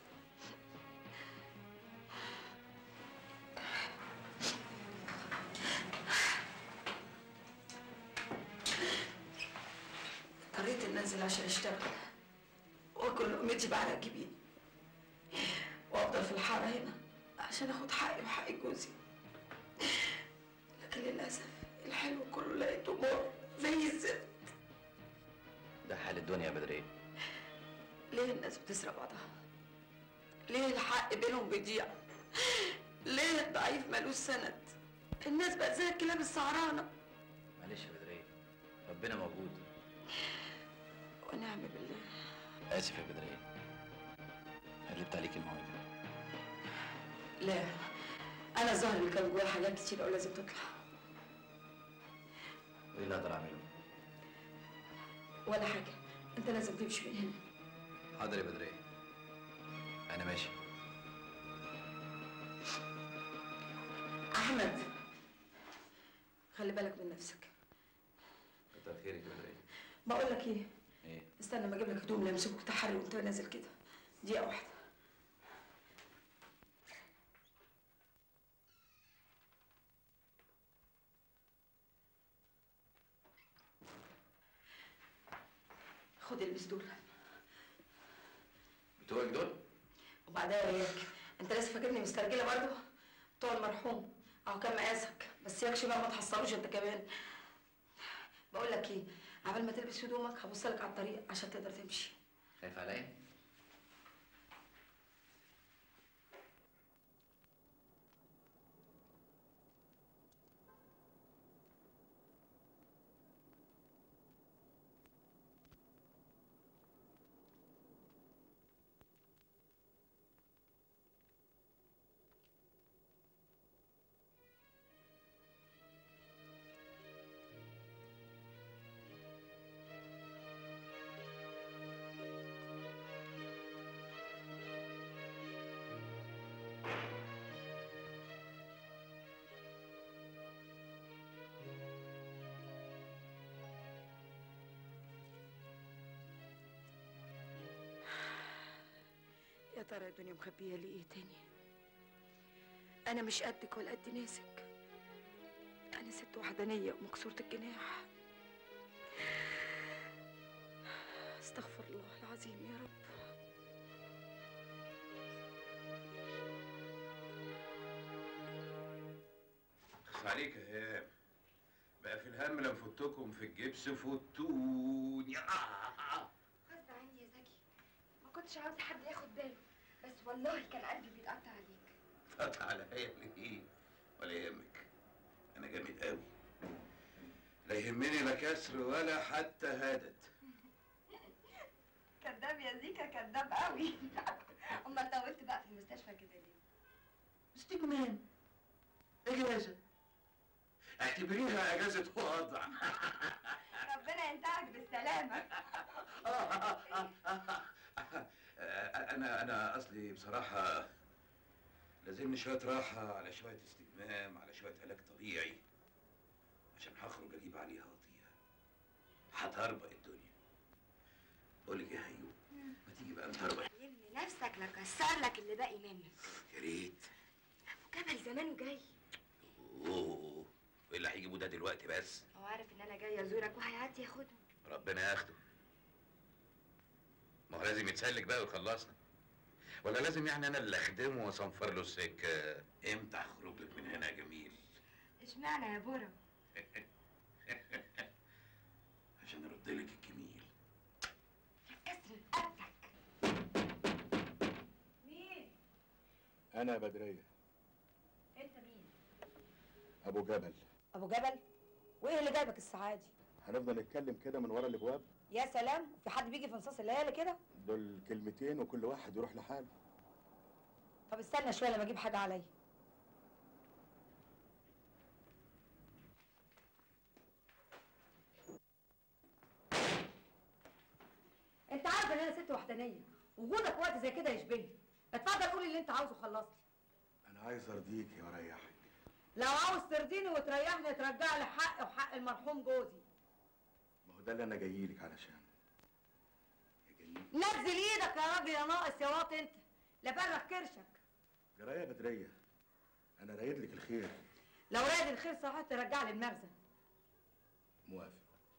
Speaker 6: اضطريت ان انزل عشان اشتغل واكل لقمتي بعرق جبيني وافضل في الحاره هنا عشان اخد حقي وحق جوزي لكن للاسف الحلو كله لقيته مر زي الزفت
Speaker 9: ده حال الدنيا يا بدرية
Speaker 6: ليه الناس بتسرق بعضها ليه الحق بينهم بيضيع ليه الضعيف مالوش سند الناس بقت زي الكلاب السعرانه
Speaker 9: معلش يا بدرية ربنا موجود
Speaker 6: ونعم بالله
Speaker 9: اسف يا بدرية قلبت عليك المواجهة
Speaker 6: لا انا الظاهر اللي كان جوايا حاجات كتير قوي لازم تطلع
Speaker 9: وايه اللي اقدر اعمله
Speaker 6: ولا حاجه انت لازم تمشي من هنا
Speaker 9: حاضر يا بدرية انا ماشي
Speaker 6: احمد خلي بالك من نفسك
Speaker 9: كتر خيرك يا بدرية
Speaker 6: بقول لك ايه
Speaker 9: ايه
Speaker 6: استنى ما اجيب لك هدوم لا يمسكوك تحري وانت نازل كده دقيقه واحده خد البس دول
Speaker 9: بتوعك دول
Speaker 6: وبعدها وياك انت لسه فاكرني مسترجله برضه بتوع المرحوم اهو كان مقاسك بس ياكش بقى ما تحصلوش انت كمان بقول لك ايه عبال ما تلبس هدومك هبص لك على الطريق عشان تقدر تمشي
Speaker 9: خايف عليا
Speaker 6: يا ترى الدنيا مخبيه لي ايه تاني انا مش قدك ولا قد ناسك انا ست وحدانيه ومكسوره الجناح استغفر الله العظيم يا رب
Speaker 11: خف عليك يا هام بقى في الهم لما فوتكم في الجبس فوتوني آه.
Speaker 12: غصب عني يا زكي ما كنتش عاوزه حد ياخد باله بس والله كان قلبي بيتقطع عليك
Speaker 11: قطع عليا ليه ولا يهمك انا جامد قوي لا يهمني لا كسر ولا حتى هدد
Speaker 12: كداب يا زيكا كداب قوي امال طولت بقى في المستشفى كده ليه
Speaker 11: استجمام اجازه اعتبريها اجازه وضع
Speaker 12: ربنا ينتهك بالسلامه
Speaker 11: انا انا اصلي بصراحه لازمني شويه راحه على شويه استجمام على شويه علاج طبيعي عشان هخرج اجيب عليها وطيها هتربق الدنيا بقول لك ايه يا هيو ما تيجي بقى نتربق
Speaker 12: يلمي نفسك لكسر لك اللي باقي منك
Speaker 11: يا ريت
Speaker 12: جبل زمانه جاي
Speaker 11: اوه وايه اللي هيجيبوا ده دلوقتي بس
Speaker 12: هو عارف ان انا جايه ازورك وهيعدي ياخدهم
Speaker 11: ربنا ياخده ما هو لازم يتسلك بقى ويخلصنا ولا لازم يعني انا اللي اخدمه واصنفر له السكه امتى اخرج لك من هنا يا جميل
Speaker 12: اشمعنى يا بورا
Speaker 11: عشان ارد لك الجميل
Speaker 12: كسر رقبتك
Speaker 6: مين
Speaker 16: انا بدريه
Speaker 6: انت مين
Speaker 16: ابو جبل
Speaker 6: ابو جبل وايه اللي جايبك السعادي
Speaker 16: هنفضل نتكلم كده من ورا الابواب
Speaker 6: يا سلام في حد بيجي في نصاص الليالي كده
Speaker 16: دول كلمتين وكل واحد يروح لحاله
Speaker 6: طب استنى شويه لما اجيب حاجه عليا انت عارف ان انا ست وحدانيه وجودك وقت زي كده يشبهني اتفضل قول اللي انت عاوزه خلصت
Speaker 16: انا عايز ارضيكي واريحك
Speaker 6: لو عاوز ترضيني وتريحني ترجع لي حقي وحق المرحوم جوزي
Speaker 16: ما هو ده اللي انا جاي لك علشان
Speaker 6: نزل ايدك يا راجل يا ناقص يا واطي انت لا فرغ كرشك
Speaker 16: جرايه بدريه انا رايد لك الخير
Speaker 6: لو رايد الخير صحيح ترجع لي المخزن
Speaker 16: موافق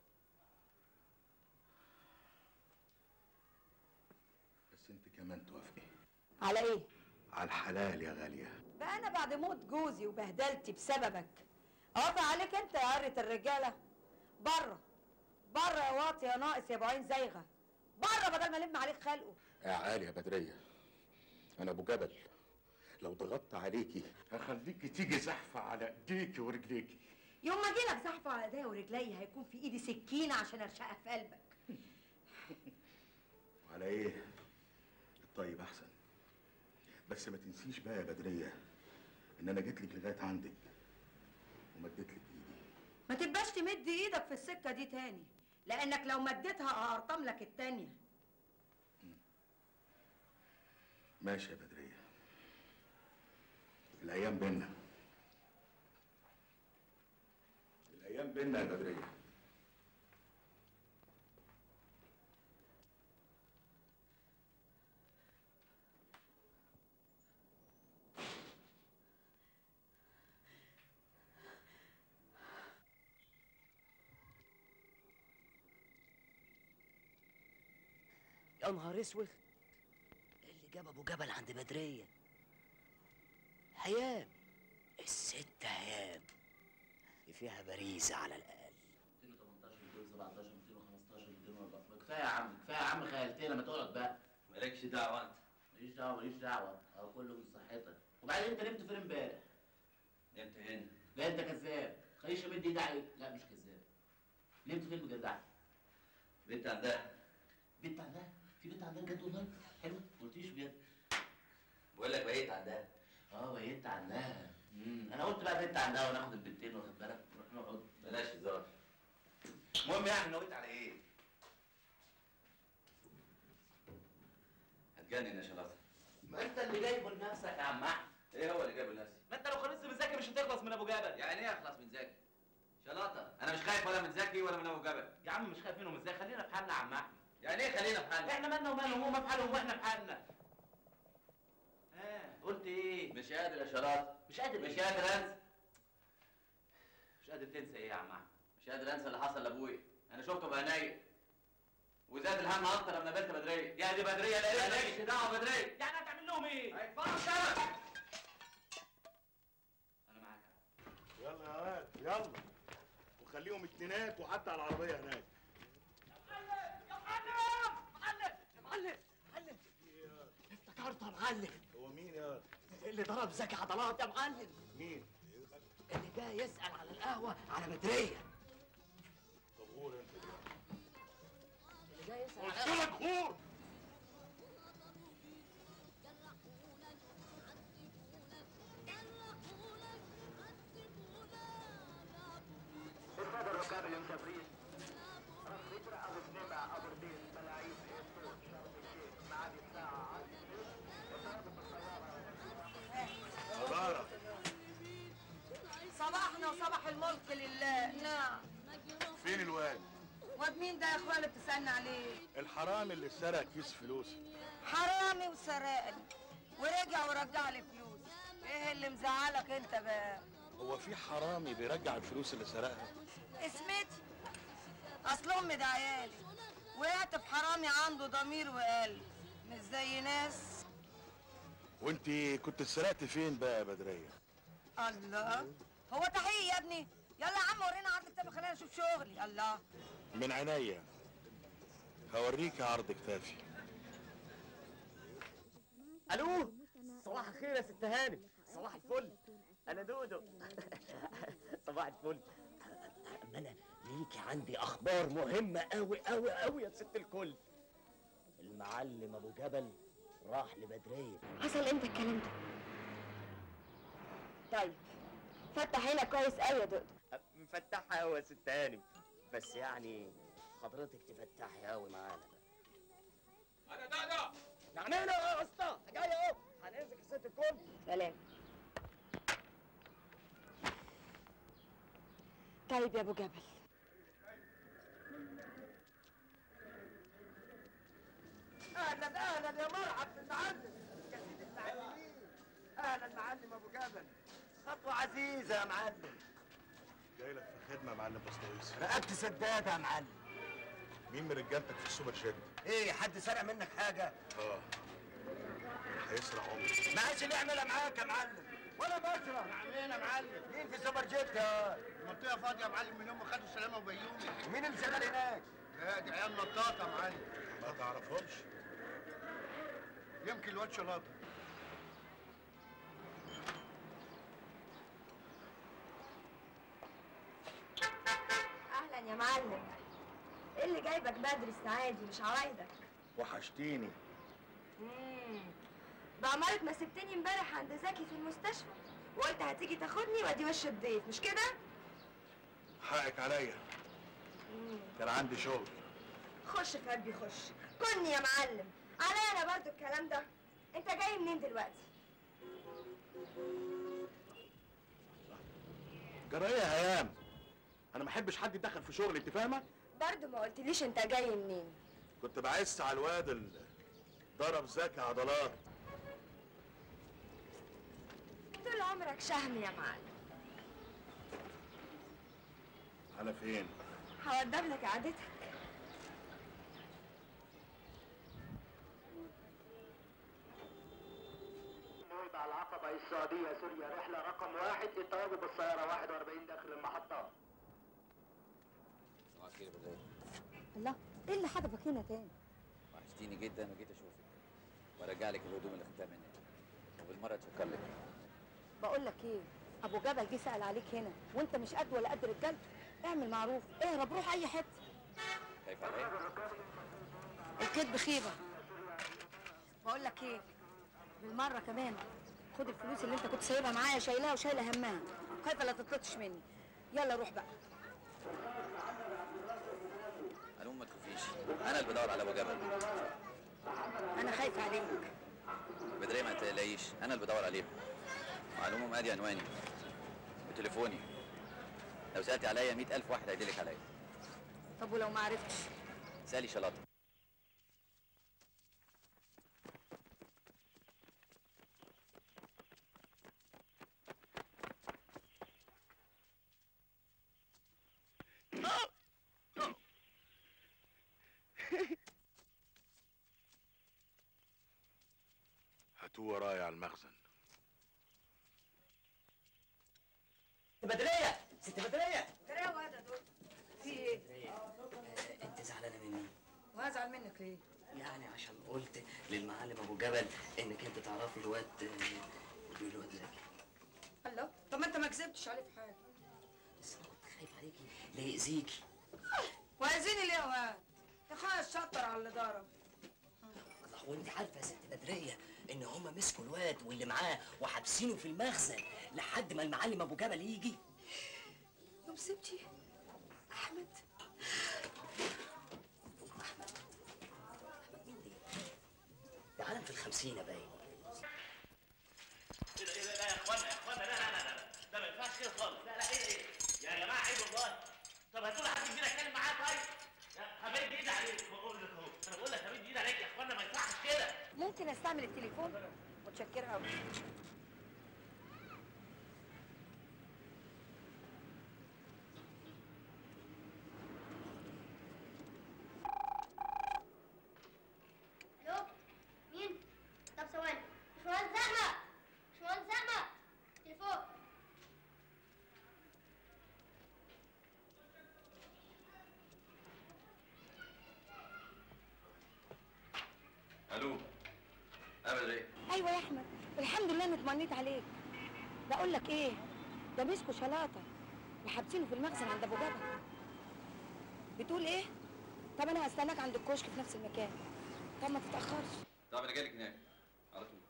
Speaker 16: بس انت كمان توافقي
Speaker 6: على ايه
Speaker 16: على الحلال يا غاليه
Speaker 6: بقى انا بعد موت جوزي وبهدلتي بسببك اوافق عليك انت يا قرة الرجاله بره بره يا واطي يا ناقص يا ابو عين زايغه بره بدل ما الم عليك خلقه
Speaker 16: يا عالي يا بدريه انا ابو جبل لو ضغطت عليكي هخليكي تيجي زحفه على ايديكي ورجليكي
Speaker 6: يوم ما اجيلك زحفه على ايديا ورجلي هيكون في ايدي سكينه عشان ارشقها في قلبك
Speaker 16: وعلى ايه الطيب احسن بس ما تنسيش بقى يا بدريه ان انا جيت لك لغايه عندك ومديت لك ايدي
Speaker 6: ما تبقاش تمد ايدك في السكه دي تاني لانك لو مديتها هقرطم لك التانيه
Speaker 16: ماشي يا بدريه الايام بينا الايام بينا يا بدريه
Speaker 10: يا نهار اسود اللي جاب ابو جبل عند بدريه هيام الست هيام دي فيها باريزه على الاقل
Speaker 8: 218 217 215 214 كفايه يا عم كفايه يا عم خيالتنا ما تقعد بقى
Speaker 4: مالكش دعوه انت
Speaker 8: ماليش دعوه ماليش دعوه اهو كله من صحتك وبعدين انت نمت فين امبارح؟
Speaker 4: نمت هنا
Speaker 8: لا انت كذاب خليش امد ايدي عليك لا مش كذاب نمت فين بجد
Speaker 4: بنت عندها
Speaker 8: بنت عندها في بنت عندها بجد والله حلو ما قلتيش بجد
Speaker 4: بقول لك بقيت عندها
Speaker 8: اه بقيت عندها امم انا قلت بقى بنت عندها وناخد البنتين واخد بالك نروح نقعد
Speaker 4: بلاش هزار المهم يعني نويت على ايه؟ هتجنن يا شلاطه
Speaker 8: ما انت اللي جايبه لنفسك يا عم احمد
Speaker 4: ايه هو اللي جاب لنفسي؟
Speaker 8: ما انت لو خلصت من زكي مش هتخلص من ابو جبل
Speaker 4: يعني ايه اخلص من زكي؟ شلاطه انا مش خايف ولا من زكي ولا من ابو جبل
Speaker 8: يا عم مش خايف منهم ازاي خلينا في حالنا يا عم احمد
Speaker 4: يعني ايه خلينا في حالنا؟
Speaker 8: احنا مالنا ومالهم هم في حالهم واحنا في حالنا ها قلت ايه
Speaker 4: مش قادر يا شلاطه
Speaker 8: مش قادر
Speaker 4: مش
Speaker 8: إيه؟
Speaker 4: قادر انسى
Speaker 8: مش قادر تنسى ايه يا عم احمد
Speaker 4: مش قادر انسى اللي حصل لابويا انا شفته بعينيا وزاد الهم اكتر لما قابلت بدريه
Speaker 8: يا دي بدريه لا
Speaker 4: مالكش دعوه بدريه
Speaker 8: يعني هتعمل لهم ايه؟ انا معاك
Speaker 16: يلا يا واد يلا وخليهم اتنينات وحتى على العربيه هناك
Speaker 10: معلم معلم معلم افتكرت يا معلم
Speaker 16: هو مين يا واد؟
Speaker 10: اللي ضرب زكي عضلات يا معلم
Speaker 16: مين
Speaker 10: اللي جاي يسأل على القهوة على بدرية
Speaker 16: طب غور انت دلوقتي.
Speaker 10: اللي جاي يسأل على
Speaker 16: قلت لك غور
Speaker 5: السادة الركاب الانتبريد رصيد أبو النمع أبو الدين ملاعيب إيسور شرم الشيخ معاد الساعة
Speaker 6: واد مين ده يا اخويا اللي بتسالني عليه
Speaker 16: الحرامي اللي سرق كيس فلوسي
Speaker 6: حرامي وسرقني ورجع ورجع لي فلوس ايه اللي مزعلك انت بقى
Speaker 16: هو في حرامي بيرجع الفلوس اللي سرقها
Speaker 6: اسمتي اصل امي ده عيالي وقعت في حرامي عنده ضمير وقلب مش زي ناس
Speaker 16: وانت كنت سرقت فين بقى يا بدريه
Speaker 6: الله هو تحقيق يا ابني يلا يا عم ورينا عرض كتابي خلينا نشوف شغلي الله
Speaker 16: من عينيا هوريك عرض كتافي
Speaker 10: الو صباح الخير يا ست هانم صباح الفل انا دودو صباح الفل أما انا ليكي عندي اخبار مهمه قوي قوي قوي يا ست الكل المعلم ابو جبل راح لبدريه
Speaker 12: حصل امتى الكلام ده طيب فتح عينك كويس قوي يا دودو
Speaker 10: مفتحها قوي يا ست هانم بس يعني حضرتك تفتحي قوي معانا
Speaker 1: انا ده ده
Speaker 10: نعنينا يا اسطى جاي اهو هنمسك يا ست الكل
Speaker 12: سلام طيب يا ابو جبل
Speaker 14: اهلا اهلا يا مرحب بالمعلم يا سيدي المعلمين اهلا معلم ابو جبل خطوه عزيزه يا معلم
Speaker 16: جاي لك في خدمه يا معلم بسطويس
Speaker 14: رقبت سداده يا معلم
Speaker 16: مين من رجالتك في السوبر جيت
Speaker 14: ايه حد سرق منك حاجه
Speaker 16: اه هيسرق عمري
Speaker 14: ما عادش نعملها معاك يا معلم ولا بشرة عاملين يا معلم مين في سوبر جيت يا
Speaker 3: المنطقة فاضية يا معلم من يوم ما خدوا سلامة وبيومي
Speaker 14: ومين اللي شغال هناك؟
Speaker 3: لا دي عيال نطاطة يا معلم
Speaker 16: ما تعرفهمش
Speaker 3: يمكن الواد شلاطة
Speaker 12: اهلا يا معلم ايه اللي جايبك بدري الساعه دي مش عوايدك
Speaker 16: وحشتيني
Speaker 12: امم بأمارة ما سبتني امبارح عند زكي في المستشفى وقلت هتيجي تاخدني وادي وش الضيف مش كده؟
Speaker 16: حقك عليا كان عندي شغل
Speaker 12: خش في قلبي خش كني يا معلم عليا انا برضو الكلام ده انت جاي منين دلوقتي؟
Speaker 16: جرايه يا هيام انا ما احبش حد يتدخل في شغلي انت فاهمه
Speaker 12: برضو ما قلتليش انت جاي منين
Speaker 16: كنت بعس على الواد اللي ضرب زكي عضلات
Speaker 12: طول عمرك شهم يا معلم
Speaker 16: على فين
Speaker 12: هوضب لك قعدتك
Speaker 5: نويبع على العقبة السعودية سوريا رحلة رقم واحد للتواجد بالسيارة 41 داخل المحطة
Speaker 9: صباح الخير يا بدرية
Speaker 6: الله ايه اللي حدفك هنا تاني
Speaker 9: وحشتيني جدا وجيت اشوفك وارجع لك الهدوم اللي خدتها منك وبالمره اتشكر لك
Speaker 6: بقول لك ايه ابو جبل جه سال عليك هنا وانت مش قد ولا قد رجالته اعمل معروف اهرب روح اي حته
Speaker 9: خايف عليا
Speaker 6: الكذب خيبه بقول لك ايه بالمره كمان خد الفلوس اللي انت كنت سايبها معايا شايلاها وشايله همها خايفه لا تطلطش مني يلا روح بقى
Speaker 9: علوم ما تخافيش انا اللي بدور على ابو جبل
Speaker 6: انا خايفه عليك
Speaker 9: بدرية ما تقلقيش انا اللي بدور عليهم معلومهم ادي عنواني وتليفوني لو سالتي عليا مئة ألف واحد هيدلك عليا
Speaker 6: طب ولو ما عرفتش
Speaker 9: سالي شلاطه
Speaker 16: هاتوه ورايا على المخزن
Speaker 10: بدريه ست بدريه
Speaker 6: ترى وهذا دول في ايه
Speaker 10: انت زعلانه مني
Speaker 6: وهزعل منك ليه
Speaker 10: يعني عشان قلت للمعلم ابو جبل انك انت تعرفي الواد آه، الواد زكي
Speaker 6: الله طب ما انت ما كذبتش عليه في حاجه
Speaker 10: بس انا كنت خايف عليكي لا يأذيكي
Speaker 6: وعايزيني ليه يا واد يا اخويا الشطر على اللي ضرب
Speaker 10: الله وانت عارفه يا ست بدريه ان هما مسكوا الواد واللي معاه وحابسينه في المخزن لحد ما المعلم ابو جبل يجي
Speaker 6: يوم سبتي احمد
Speaker 10: ده عالم في الخمسين يا باين
Speaker 8: ايه ده ايه ده لا يا اخوانا يا اخوانا لا لا لا لا ده ما ينفعش كده خالص لا لا ايه ده ايه يا جماعه عيب والله طب هاتوا لي حد كبير اتكلم معاه طيب همد ايدي عليك بقول لك اهو انا بقول لك همد ايدي عليك يا اخوانا ما يصحش كده
Speaker 6: ممكن استعمل التليفون متشكره قوي
Speaker 2: الو مين؟ طب ثواني باشمهندس احمد باشمهندس احمد تليفون
Speaker 9: الو ابدا ايه
Speaker 6: ايوه يا احمد الحمد لله اني اطمنيت عليك بقول لك ايه ده مسكوا شلاطه وحابسينه في المخزن عند ابو جبل بتقول ايه طب انا هستناك عند الكشك في نفس المكان طب ما تتاخرش
Speaker 9: طب انا جاي لك هناك على طول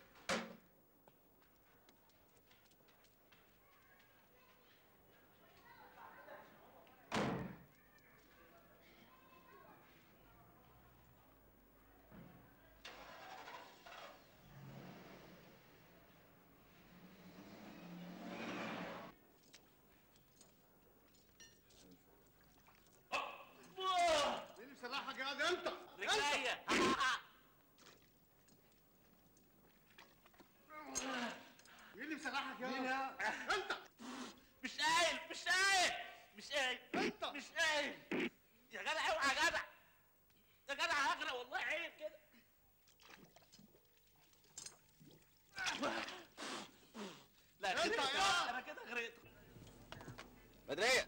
Speaker 1: مين اللي مسرحك يا ده انت؟
Speaker 8: رجليا
Speaker 1: مين اللي مسرحك يا مين يا انت
Speaker 8: مش قايل مش قايل مش قايل انت مش قايل يا جدع اوعى يا جدع يا جدع هغرق والله عيب كده لا
Speaker 1: انت
Speaker 8: كده
Speaker 1: يا-
Speaker 8: انا كده غرقت
Speaker 9: بدريه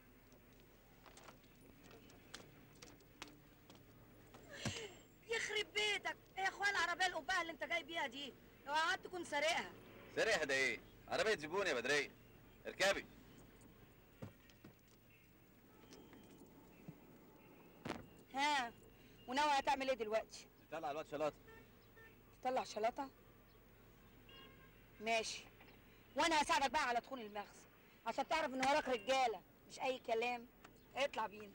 Speaker 6: يخرب بيتك ايه يا اخويا العربيه القبعه اللي انت جاي بيها دي اوعى تكون سارقها
Speaker 9: سريع ده ايه عربيه زبون يا بدريه اركبي
Speaker 6: ها وناوي هتعمل ايه دلوقتي
Speaker 9: طلع الواد شلاطه
Speaker 6: تطلع شلاطه ماشي وانا هساعدك بقى على دخول المخزن عشان تعرف ان وراك رجاله مش اي كلام اطلع بينا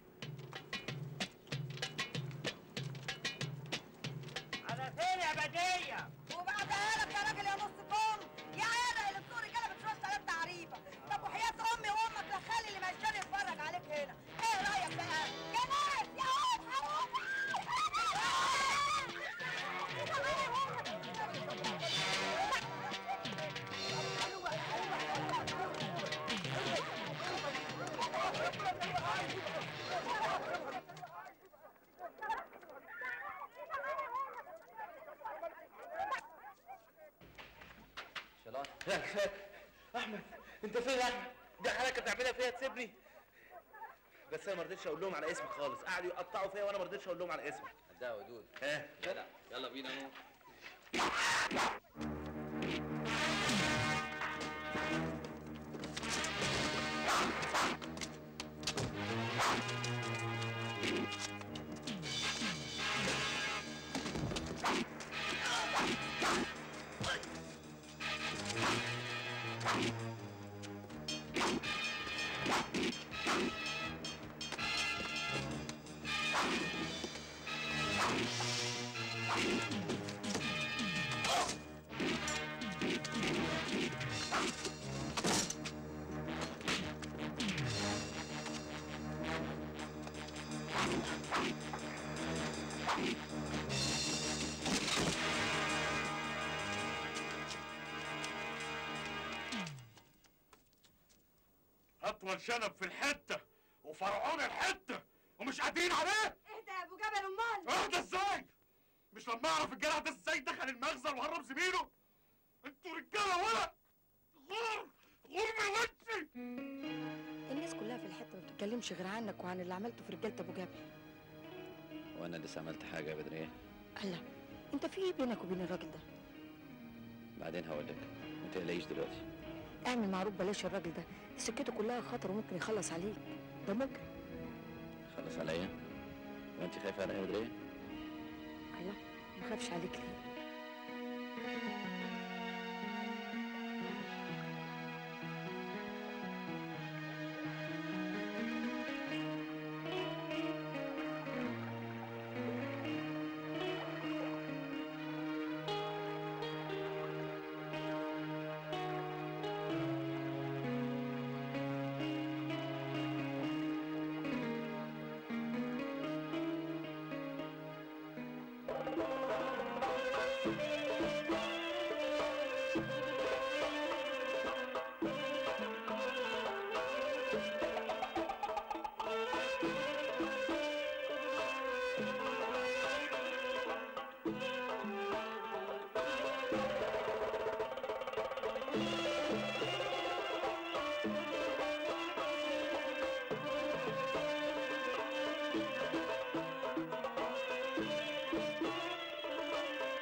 Speaker 10: على فين يا بديه
Speaker 6: وبعدها لك يا راجل يا نص كم يا عيال اللي بتقول رجاله بتروح ثلاث تعريفه طب وحياه امي وامك لا خلي اللي مشاني يتفرج عليك هنا ايه رايك بقى يا ناس يا عود
Speaker 9: شلاطه
Speaker 8: احمد انت فين يا احمد دي حركه تعملها فيها تسيبني بس انا ما رضيتش اقول لهم على اسمك خالص قعدوا يقطعوا فيا وانا ما رضيتش اقول لهم على اسمك
Speaker 9: هداها ودود
Speaker 8: ها
Speaker 9: جدع يلا بينا نور
Speaker 1: اطول شنب في الحته وفرعون الحته ومش قادرين عليه
Speaker 6: اهدى يا ابو جبل امال
Speaker 1: اهدى ازاي مش لما اعرف الجدع ده ازاي دخل المخزن وهرب زميله انتوا رجاله ولا غور غور من وشي
Speaker 6: الناس كلها في الحته ما بتتكلمش غير عنك وعن اللي عملته في رجاله ابو جبل
Speaker 9: وانا لسه عملت حاجه يا بدريه
Speaker 6: الله انت في ايه بينك وبين الراجل ده
Speaker 9: بعدين هقول لك ما تقلقيش دلوقتي
Speaker 6: اعمل معروف بلاش الراجل ده سكته كلها خطر وممكن يخلص عليك ده ممكن
Speaker 9: خلص عليا وانت خايفه عليا يا بدريه
Speaker 6: الله ما خافش عليك ليه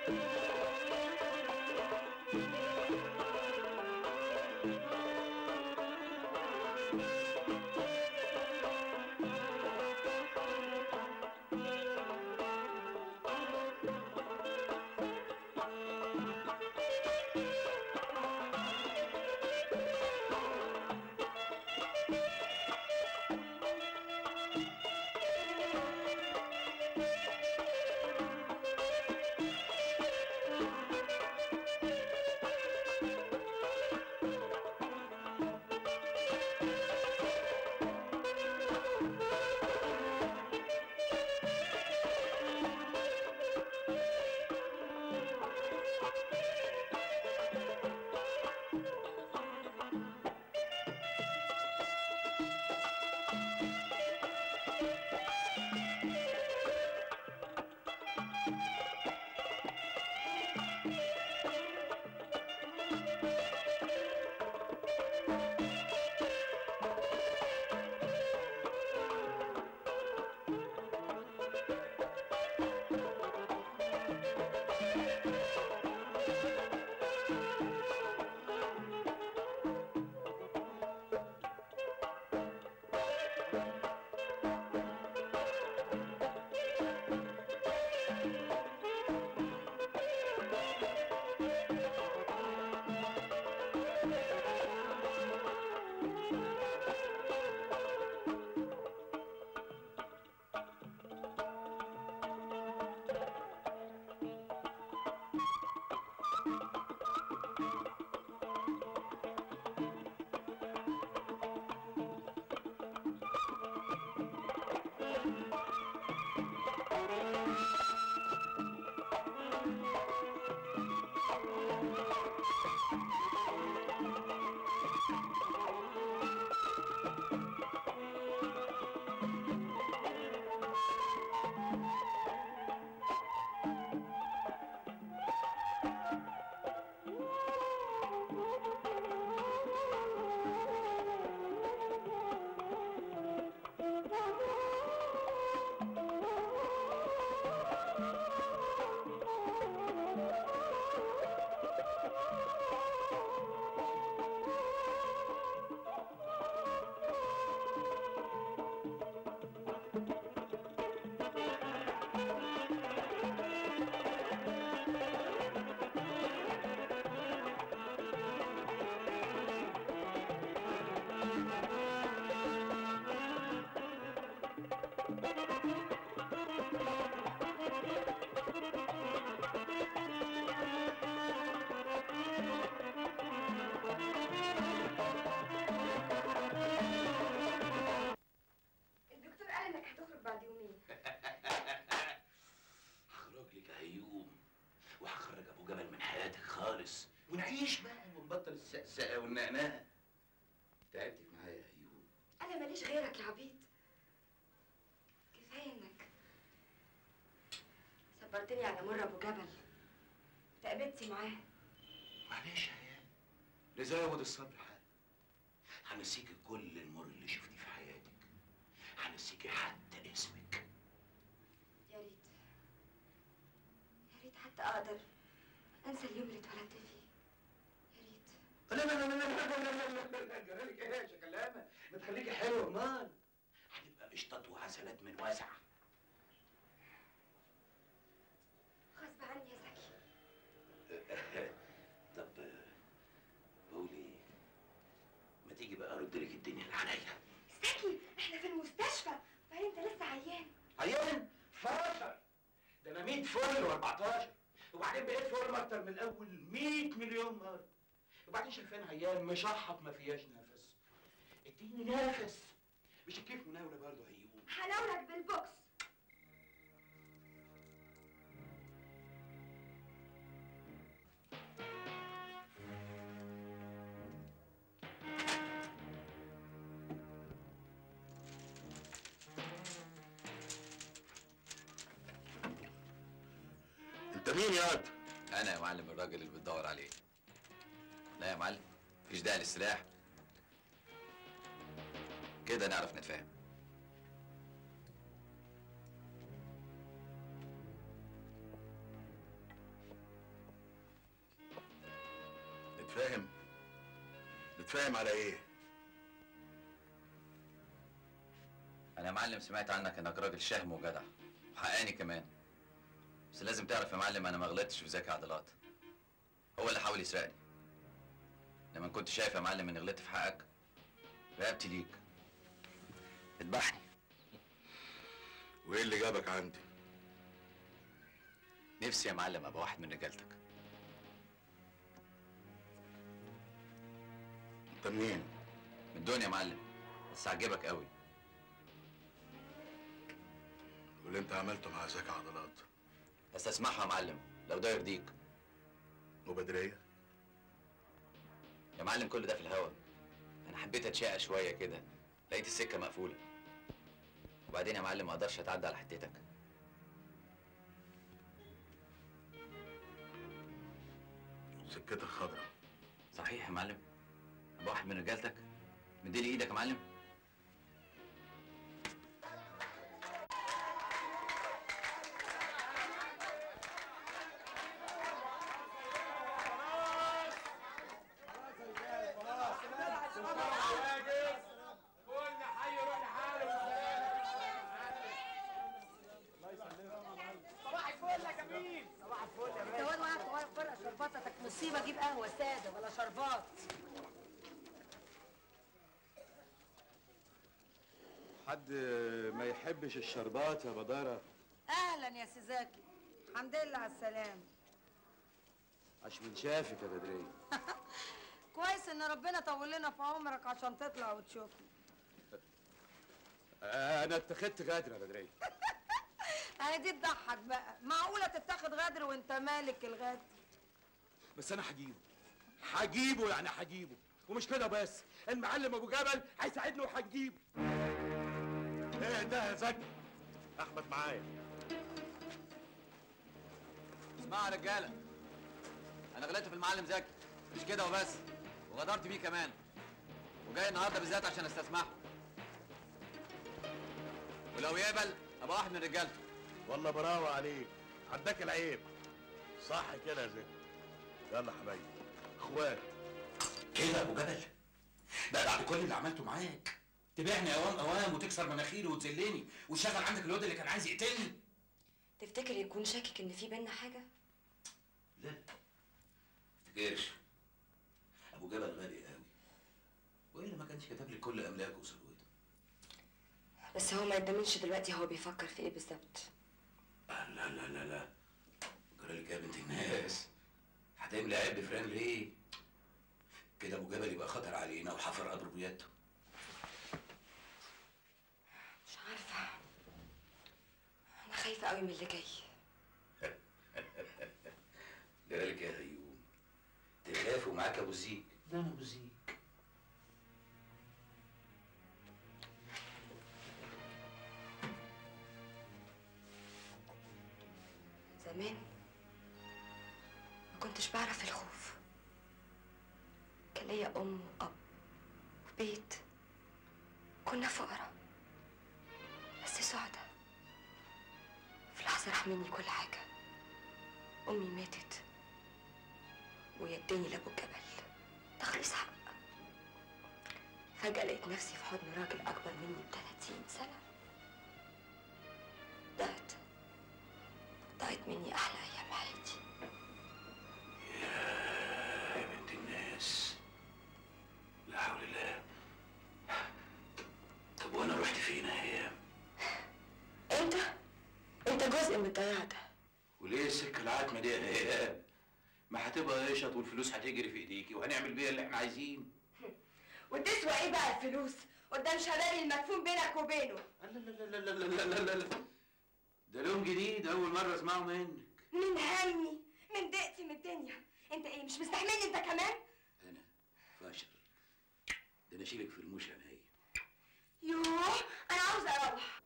Speaker 12: الدكتور قال انك هتخرج بعد يومين
Speaker 11: هخرج لك هيوم وهخرج ابو جبل من حياتك خالص ونعيش بقى ونبطل السقسقه والنقنقه تعبتك معايا يا هيوم
Speaker 12: انا ماليش غيرك يا عبيد كفايه انك صبرتني على مر ابو جبل تقابلتي معاه
Speaker 11: معلش يا عيال نزود الصبر حال هنسيكي كل المر اللي شفتيه في حياتك هنسيكي حتى اسمك
Speaker 12: يا ريت يا ريت حتى اقدر انسى اليوم اللي اتولدت فيه يا ريت
Speaker 11: لا لا لا لا لا لا لا لا لا جرالك ايه يا شكلامه ما تخليكي حلوه امال هنبقى قشطات وعسلات من وسع
Speaker 12: غصب عني يا زكي
Speaker 11: طب بقول ايه ما تيجي بقى ارد لك الدنيا اللي عليا
Speaker 12: زكي احنا في المستشفى وبعدين انت لسه عيان
Speaker 11: عيان فراشة ده انا 100 فل و14 وبعدين بقيت فورم اكتر من الاول 100 مليون مره وبعدين شايفين عيان مشحط ما فيهاش نفس اديني نفس مش كيف مناوله برضه هيوم
Speaker 12: هناولك بالبوكس
Speaker 16: انت مين يا واد؟
Speaker 9: انا يا معلم الراجل اللي بتدور عليه لا يا معلم مفيش داعي للسلاح كده نعرف نتفاهم
Speaker 16: نتفاهم نتفاهم على ايه
Speaker 9: انا يا معلم سمعت عنك انك راجل شهم وجدع وحقاني كمان بس لازم تعرف يا معلم انا ما غلطتش في زكي عضلات هو اللي حاول يسرقني لما كنت شايف يا معلم اني غلطت في حقك رقبتي ليك اذبحني
Speaker 16: وايه اللي جابك عندي
Speaker 9: نفسي يا معلم ابقى واحد من رجالتك
Speaker 16: انت منين
Speaker 9: من الدنيا يا معلم بس عجبك قوي
Speaker 16: واللي انت عملته مع زكي عضلات
Speaker 9: بس اسمعها يا معلم لو ده يرضيك
Speaker 16: وبدريه
Speaker 9: يا معلم كل ده في الهوا انا حبيت اتشقى شويه كده لقيت السكه مقفوله وبعدين يا معلم ما اقدرش اتعدى على حتتك
Speaker 16: سكتك خضرا
Speaker 9: صحيح يا معلم ابقى واحد من رجالتك مديلي ايدك يا معلم
Speaker 14: كل حي يروح لحاله صباح الفل يا جميل صباح الفل يا
Speaker 6: انت واد واقف واقف فرق شرباتك مصيبه جيب قهوه ساده ولا شربات
Speaker 17: حد ما يحبش الشربات يا بدارة
Speaker 6: اهلا يا سيزاكي الحمد لله على السلامه
Speaker 17: عشان من شافك يا بدرية
Speaker 6: كويس ان ربنا طول لنا في عمرك عشان تطلع وتشوفني
Speaker 17: انا اتخذت غادر يا بدرية
Speaker 6: اهي دي تضحك بقى معقوله تتاخد غدر وانت مالك الغدر
Speaker 17: بس انا هجيبه هجيبه يعني هجيبه ومش كده بس المعلم ابو جبل هيساعدني وهجيبه
Speaker 16: ايه ده يا زكي احمد معايا
Speaker 9: اسمعوا يا رجاله انا غلطت في المعلم زكي مش كده وبس وغدرت بيه كمان وجاي النهارده بالذات عشان استسمحه ولو يقبل ابقى واحد من رجالته
Speaker 16: والله براوة عليك عداك العيب صح كده يا زكي يلا حبايبي اخوات
Speaker 11: كده يا ابو جبل ده بعد كل اللي عملته معاك تبيعني اوام اوام وتكسر مناخيري وتذلني وتشغل عندك الواد اللي كان عايز يقتلني
Speaker 12: تفتكر يكون شاكك ان في بينا حاجه
Speaker 11: لا افتكرش ابو جبل غالي قوي والا ما كانش كتب لي كل املاكه وثروته
Speaker 12: بس هو ما يتضمنش دلوقتي هو بيفكر في ايه بالظبط
Speaker 11: لا لا لا لا جرالك يا بنت الناس هتملي عيب فران ليه كده ابو جبل يبقى خطر علينا وحفر قبر بياته
Speaker 12: مش عارفه انا خايفه قوي من اللي جاي
Speaker 11: جرالك يا هيوم تخاف ومعاك ابو زيك ده انا ابو زيك
Speaker 12: زمان ما كنتش بعرف الخوف كان ليا ام واب وبيت كنا فقراء بس سعداء في لحظة راح مني كل حاجة أمي ماتت ويداني لأبو الجبل تخليص حق فجأة لقيت نفسي في حضن راجل أكبر مني ب 30 سنة ضعت ضاعت مني أحلى أيام حياتي
Speaker 11: يا بنت الناس لا حول الله طب وانا رحت فين يا هيام
Speaker 12: أنت أنت جزء من الضياع ده
Speaker 11: وليه السكه العتمه دي يا هيام ما هتبقى قشط والفلوس هتجري في ايديكي وهنعمل بيها اللي احنا عايزينه
Speaker 12: وتسوى إيه بقى الفلوس قدام شلال المدفون بينك وبينه
Speaker 11: لا لا لا لا لا لا لا لا ده لون جديد اول مره اسمعه منك
Speaker 12: من همي من ضيقتي من الدنيا انت ايه مش مستحملني انت كمان
Speaker 11: انا فاشل ده انا اشيلك في رموش عينيا
Speaker 6: يوه انا عاوزه اروح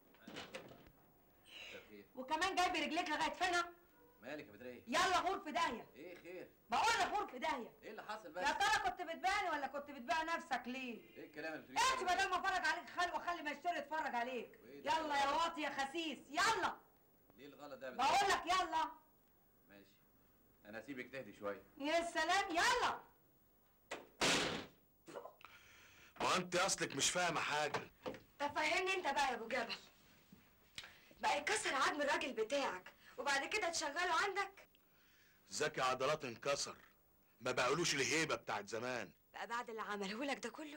Speaker 6: وكمان جايب رجليك لغايه هنا
Speaker 9: مالك يا بدرية
Speaker 6: يلا غور في داهيه
Speaker 9: ايه خير
Speaker 6: بقول لك غور في داهيه
Speaker 9: ايه اللي حصل بس
Speaker 6: يا ترى كنت بتبيعني ولا كنت بتبيع نفسك ليه
Speaker 9: ايه الكلام اللي بتقوليه
Speaker 6: انت بدل ما افرج عليك خل وخلي ما يشتري يتفرج عليك يلا يا واطي يا خسيس يلا
Speaker 9: ليه الغلط ده يا بدرية
Speaker 6: بقول لك يلا
Speaker 9: ماشي انا هسيبك تهدي شويه
Speaker 6: يا سلام يلا
Speaker 16: ما انت اصلك مش فاهمه حاجه
Speaker 12: طب فهمني انت بقى يا ابو جبل بقى يكسر عظم الراجل بتاعك وبعد كده تشغله عندك
Speaker 16: زكي عضلات انكسر ما بقولوش الهيبه بتاعت زمان
Speaker 12: بقى بعد اللي عمله لك ده كله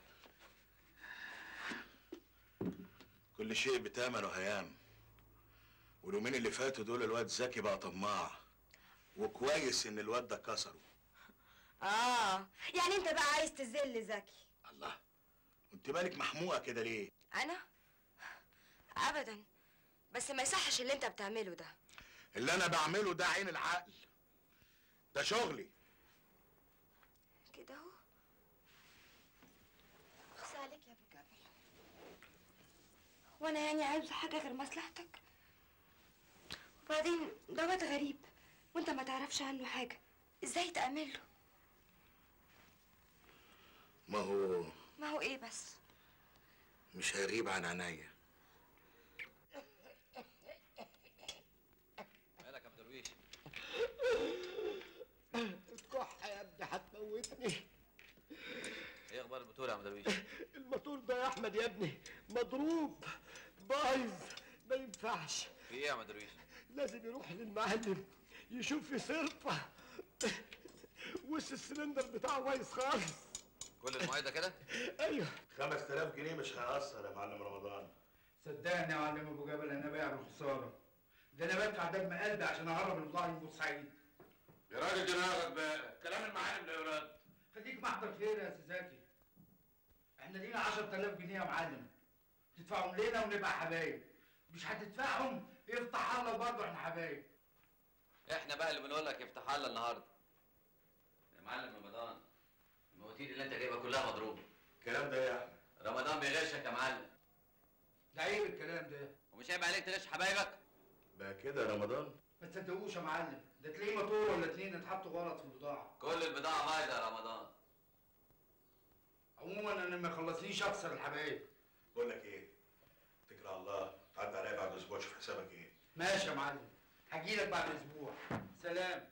Speaker 16: كل شيء بتمنه هيام واليومين اللي فاتوا دول الواد زكي بقى طماع وكويس ان الواد ده كسره
Speaker 12: اه يعني انت بقى عايز تذل زكي
Speaker 16: الله وانت مالك محموقه كده ليه
Speaker 12: انا ابدا بس ما يصحش اللي انت بتعمله ده
Speaker 16: اللي انا بعمله ده عين العقل ده شغلي
Speaker 12: كده اهو خص عليك يا ابو جبل وانا يعني عايزه حاجه غير مصلحتك وبعدين ده واد غريب وانت ما تعرفش عنه حاجه ازاي تأمن له
Speaker 16: ما هو
Speaker 12: ما هو ايه بس
Speaker 16: مش هيغيب عن عينيا
Speaker 9: مالك يا درويش
Speaker 10: الكحة يا ابني هتموتني
Speaker 9: ايه اخبار الموتور يا عم درويش
Speaker 10: الموتور ده يا احمد يا ابني مضروب بايظ ما ينفعش
Speaker 9: في ايه يا عم درويش
Speaker 10: لازم يروح للمعلم يشوف في صرفة وش السلندر بتاعه بايظ خالص
Speaker 9: كل المواعيد ده كده
Speaker 10: ايوه
Speaker 16: 5000 جنيه مش هيأثر يا معلم رمضان
Speaker 3: صدقني يا معلم ابو جبل انا بايع بالخساره ده انا بدفع دم قلبي عشان اهرب البضاعه من بورسعيد
Speaker 11: يا راجل دماغك بقى كلام المعلم لا يراد
Speaker 3: خليك محضر خير يا استاذ زكي احنا لينا 10000 جنيه يا معلم تدفعهم لنا ونبقى حبايب مش هتدفعهم يفتح الله برضه احنا حبايب
Speaker 9: احنا بقى اللي بنقول لك افتح الله النهارده يا معلم رمضان المواتير اللي انت جايبها كلها مضروبه
Speaker 16: الكلام ده يا احمد
Speaker 9: رمضان بيغشك يا معلم
Speaker 3: ده عيب الكلام ده
Speaker 9: ومش عيب عليك تغش حبايبك
Speaker 16: بقى كده يا رمضان
Speaker 3: ما تصدقوش يا معلم ده تلاقيه موتور ولا اتنين اتحطوا غلط في البضاعه
Speaker 9: كل البضاعه بايظه يا رمضان
Speaker 3: عموما انا ما يخلصنيش اخسر الحبايب
Speaker 16: بقول لك ايه اتكل على الله عدى عليا بعد اسبوع شوف حسابك ايه
Speaker 3: ماشي يا معلم هجيلك بعد اسبوع سلام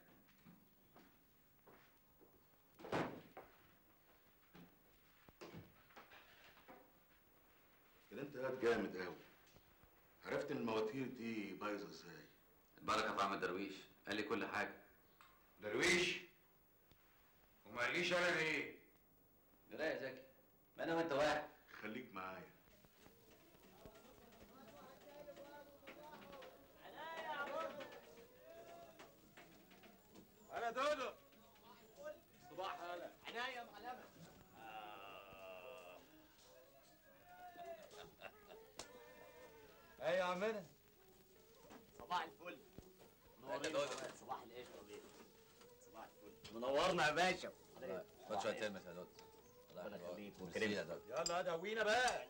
Speaker 16: كده انت قاعد جامد قوي عرفت ان المواتير دي بايظه ازاي
Speaker 9: البركه في عم درويش قال لي كل حاجه
Speaker 11: درويش وما قاليش انا ليه
Speaker 9: لا يا زكي ما انا وانت واحد
Speaker 16: خليك معايا
Speaker 17: انا دودو صباح هلا
Speaker 10: عناية يا معلمة
Speaker 17: ايه يا عمنا
Speaker 10: صباح الفل
Speaker 9: انت دودو
Speaker 10: صباح القشطة بيه صباح الفل منورنا يا باشا
Speaker 9: خد شويه تلمس يا دودو
Speaker 10: ربنا يخليك
Speaker 9: وكريم يا دودو
Speaker 17: يلا دوينا بقى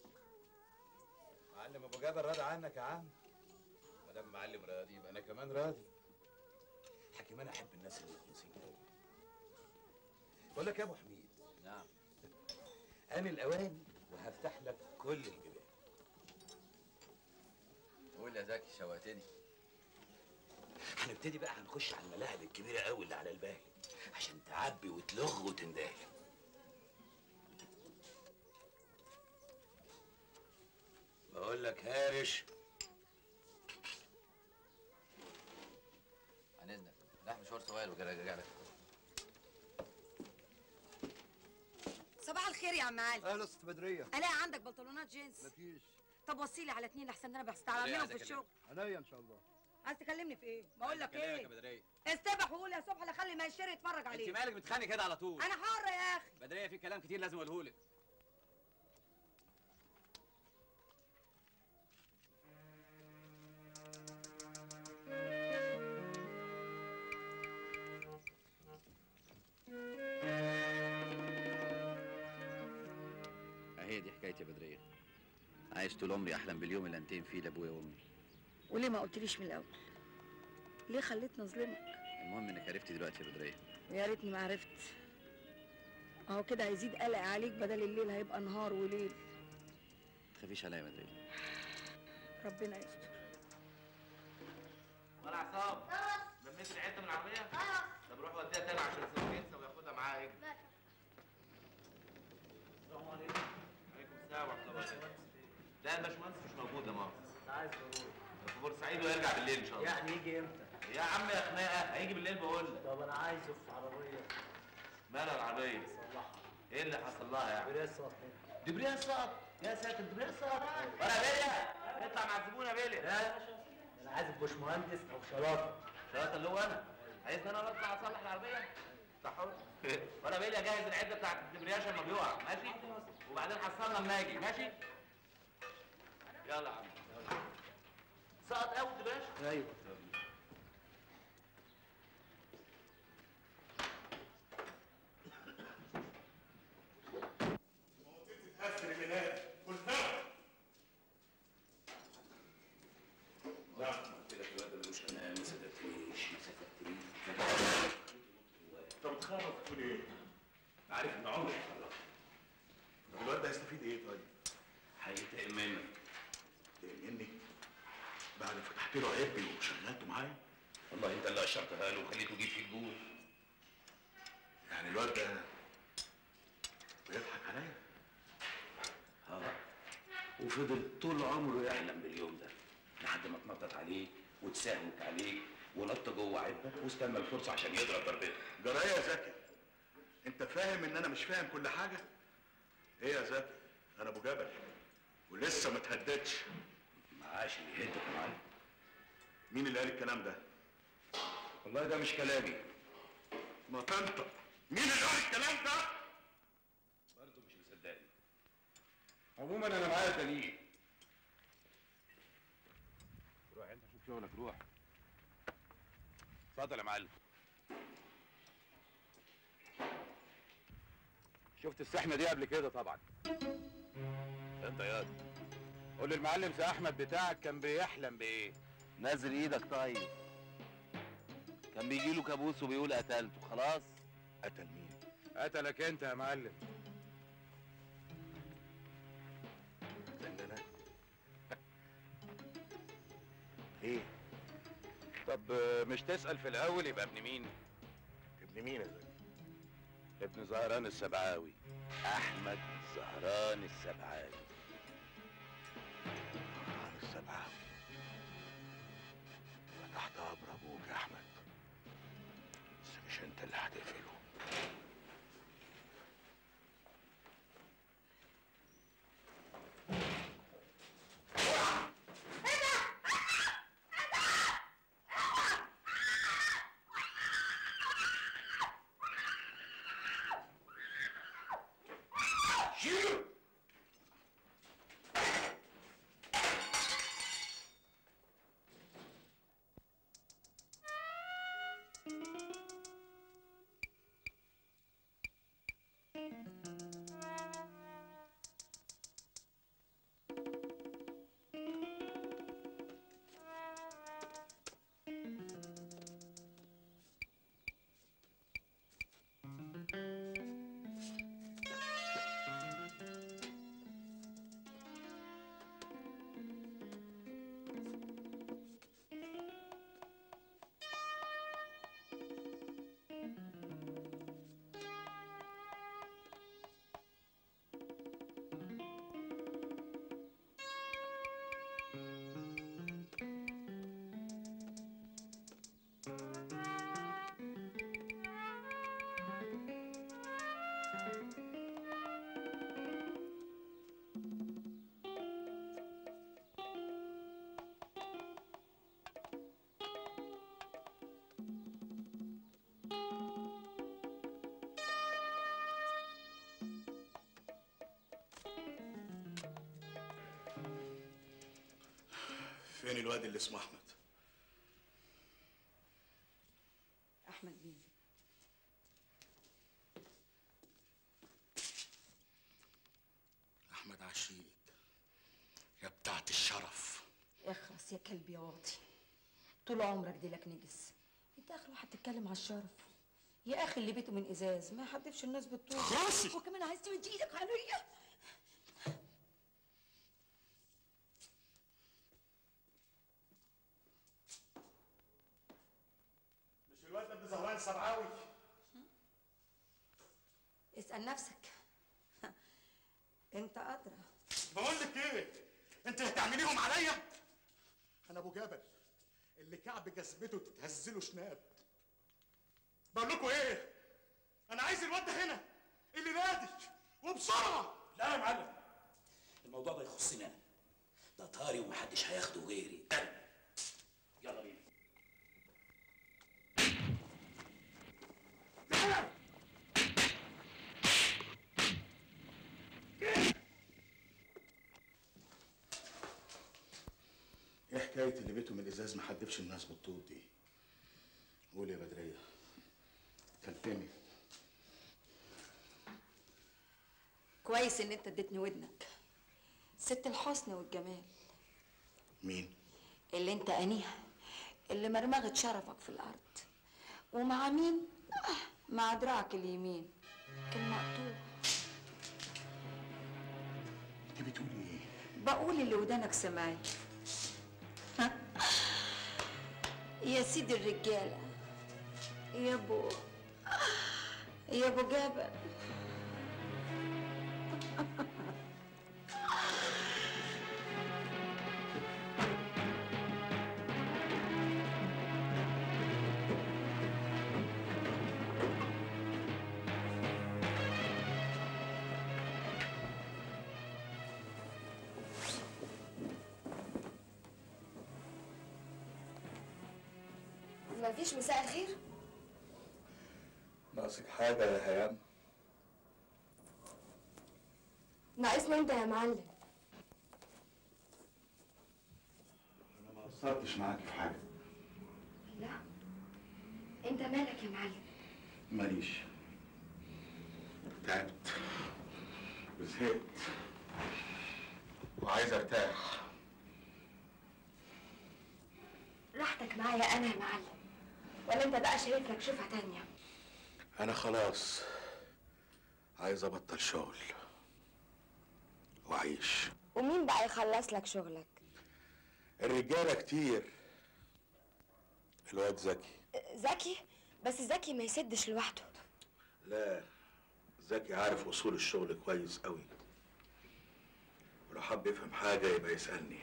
Speaker 17: معلم ابو جابر راضي عنك يا عم ما دام معلم راضي يبقى انا كمان راضي حكيم انا احب الناس اللي مخلصين قوي بقول لك يا ابو حميد
Speaker 9: نعم
Speaker 17: انا الاوان وهفتح لك كل الجبال
Speaker 9: قول يا زكي شوقتني
Speaker 17: هنبتدي بقى هنخش على الملاعب الكبيره قوي اللي على الباهي عشان تعبي وتلغ وتندهي بقول لك هارش
Speaker 9: عن اذنك رايح مشوار صغير وراجع لك
Speaker 6: صباح الخير يا عم علي
Speaker 18: اهلا ست بدريه
Speaker 6: الاقي عندك بنطلونات جينز
Speaker 18: مفيش
Speaker 6: طب وصيلي على اتنين احسن انا بستعملهم في الشغل
Speaker 18: عينيا ان شاء الله
Speaker 6: عايز تكلمني في ايه بقول لك
Speaker 8: كلامك
Speaker 6: ايه
Speaker 8: يا بدريه
Speaker 6: استبح وقول يا صبحي لا خلي ما يشتري يتفرج عليه
Speaker 8: انت مالك بتخانق كده على طول
Speaker 6: انا حر يا اخي
Speaker 8: بدريه في كلام كتير لازم اقوله لك
Speaker 9: اهي دي حكايتي يا بدريه عايش طول عمري احلم باليوم اللي انتهي فيه لابويا وامي
Speaker 6: وليه ما قلتليش من الاول ليه خليتني اظلمك
Speaker 9: المهم انك عرفتي دلوقتي يا بدريه
Speaker 6: ويا ريتني ما عرفت اهو كده هيزيد قلق عليك بدل الليل هيبقى نهار وليل
Speaker 9: تخافيش عليا يا بدريه
Speaker 6: ربنا يستر
Speaker 8: ولا عصام لميت العده من العربيه؟ اه طب روح وديها تاني عشان تنسى وياخدها معاه اجري
Speaker 10: السلام
Speaker 8: لا الباشمهندس مش موجود يا مؤاخذة
Speaker 10: عايز ضروري
Speaker 8: في بورسعيد ويرجع بالليل ان شاء الله
Speaker 10: يعني يجي امتى؟
Speaker 8: يا عم يا خناقه هيجي بالليل بقول لك
Speaker 10: طب انا عايزه في عربيه
Speaker 8: مالها العربيه
Speaker 10: صلحها
Speaker 8: ايه اللي حصل لها يعني
Speaker 10: بريس سقط
Speaker 8: دبريها سقط يا ساتر دبريها سقط ولا بيليا اطلع مع الزبون يا بيليا
Speaker 10: لا انا عايز باشمهندس او شراطه
Speaker 8: شراطه اللي هو انا عايزني انا اطلع اصلح العربيه صح ولا بيليا جهز العده بتاعت الدبرياج لما بيقع ماشي وبعدين حصلنا لما اجي ماشي يلا يا عم سقط قوي الدبرياج
Speaker 10: ايوه
Speaker 1: تتأثر بلاد كلها
Speaker 11: لا قلت لك الواد ده ملوش امان ما صدقتنيش ما صدقتنيش
Speaker 16: انت بتخرف تقول ايه؟
Speaker 11: عارف ان عمري هخرف
Speaker 16: طب الواد ده هيستفيد ايه طيب؟
Speaker 11: هينتقم منك
Speaker 16: تقل مني بعد ما فتحت له عيبي وشغلته معايا
Speaker 11: والله انت اللي اشرتها له وخليته يجيب في الجول
Speaker 16: يعني الواد ده بيضحك عليا
Speaker 11: اه وفضل طول عمره يحلم باليوم ده لحد ما اتنطط عليك وتساهمك عليك ونط جوه عبك واستنى الفرصه عشان يضرب ضربته
Speaker 16: جرايه يا زكي انت فاهم ان انا مش فاهم كل حاجه ايه يا زكي انا ابو جبل ولسه ما اتهددش
Speaker 11: معاش اللي يهدك يا معلم
Speaker 16: مين اللي قال الكلام ده
Speaker 11: والله ده مش كلامي
Speaker 16: ما تنطق مين اللي قال الكلام ده
Speaker 11: برضه مش مصدقني عموما انا معايا دليل روح انت شوف شغلك روح اتفضل يا معلم شفت السحنه دي قبل كده طبعا انت ياض قول للمعلم سي احمد بتاعك كان بيحلم بايه
Speaker 4: نزل ايدك طيب كان بيجي له كابوس وبيقول قتلته خلاص
Speaker 11: قتل مين قتلك انت يا معلم
Speaker 16: قتلني انا ايه
Speaker 11: طب آه، مش تسأل في الأول يبقى ابن مين؟
Speaker 16: ابن مين يا زكي
Speaker 11: ابن زهران السبعاوي أحمد زهران السبعاوي
Speaker 16: عن السبعاوي فتحت قبر ابوك يا احمد بس مش انت اللي هتقفله فين الواد اللي اسمه احمد
Speaker 6: احمد مين
Speaker 16: احمد عشيق يا بتاعت الشرف
Speaker 6: اخرس يا كلب يا واطي طول عمرك دي لك نجس انت اخر واحد تتكلم على الشرف يا اخي اللي بيته من ازاز ما يحدفش الناس بالطول
Speaker 16: خلاصي.
Speaker 6: وكمان عايز تمد ايدك عليا
Speaker 16: مش الواد ده ابن زهران السبعاوي
Speaker 6: اسال نفسك انت ادرى
Speaker 16: بقول لك ايه انت هتعمليهم عليا انا ابو جبل اللي كعب جزمته تتهز له شناب بقول لكم ايه انا عايز الواد ده هنا اللي نادي وبسرعه
Speaker 11: لا يا معلم الموضوع ده يخصني انا ده طاري ومحدش هياخده غيري انا يلا بينا
Speaker 16: ايه حكايه اللي بيته من ازاز ما حدفش الناس بالطوب دي قول يا بدريه كلمني
Speaker 6: كويس ان انت اديتني ودنك ست الحسن والجمال
Speaker 16: مين
Speaker 6: اللي انت انيها اللي مرمغت شرفك في الارض ومع مين آه، مع دراعك اليمين المقطوع
Speaker 16: انت بتقولي ايه
Speaker 6: بقول اللي ودانك سمعت ها؟ يا سيدي الرجاله يا ابو يا ابو جابر
Speaker 12: مفيش مساء الخير
Speaker 16: ناقصك حاجه يا هيام
Speaker 12: ناقصني انت يا معلم
Speaker 16: انا ما قصرتش معاكي في حاجه
Speaker 12: لا انت مالك يا معلم
Speaker 16: ماليش تعبت وزهقت وعايز ارتاح
Speaker 12: راحتك معايا انا يا معلم ولا انت بقى شايف لك شوفها تانية
Speaker 16: انا خلاص عايز ابطل شغل واعيش
Speaker 12: ومين بقى يخلص لك شغلك
Speaker 16: الرجاله كتير الواد ذكي
Speaker 12: زكي بس زكي ما يسدش لوحده
Speaker 16: لا ذكي عارف اصول الشغل كويس قوي ولو حب يفهم حاجه يبقى يسالني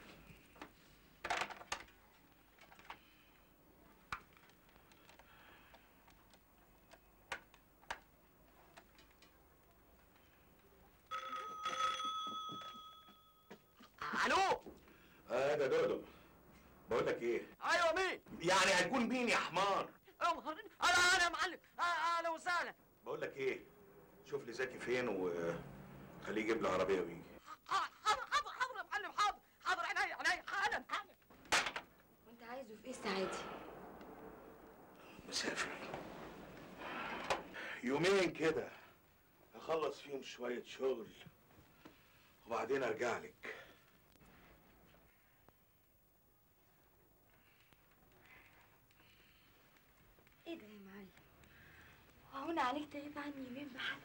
Speaker 10: الو
Speaker 16: اه ده دودو بقول لك ايه
Speaker 10: ايوه مين
Speaker 16: يعني هيكون مين يا حمار
Speaker 10: يا نهار انا انا يا معلم آه، اهلا وسهلا
Speaker 16: بقول لك ايه شوف لي زكي فين وخليه يجيب لي عربيه ويجي
Speaker 10: حاضر حاضر حاضر يا معلم حاضر حاضر عينيا عينيا حالا حالا
Speaker 12: وانت عايزه في ايه السعادي
Speaker 16: مسافر يومين كده هخلص فيهم شويه شغل وبعدين ارجع لك
Speaker 12: ايه ده يا معلم هون عليك تغيب عني يومين بحالهم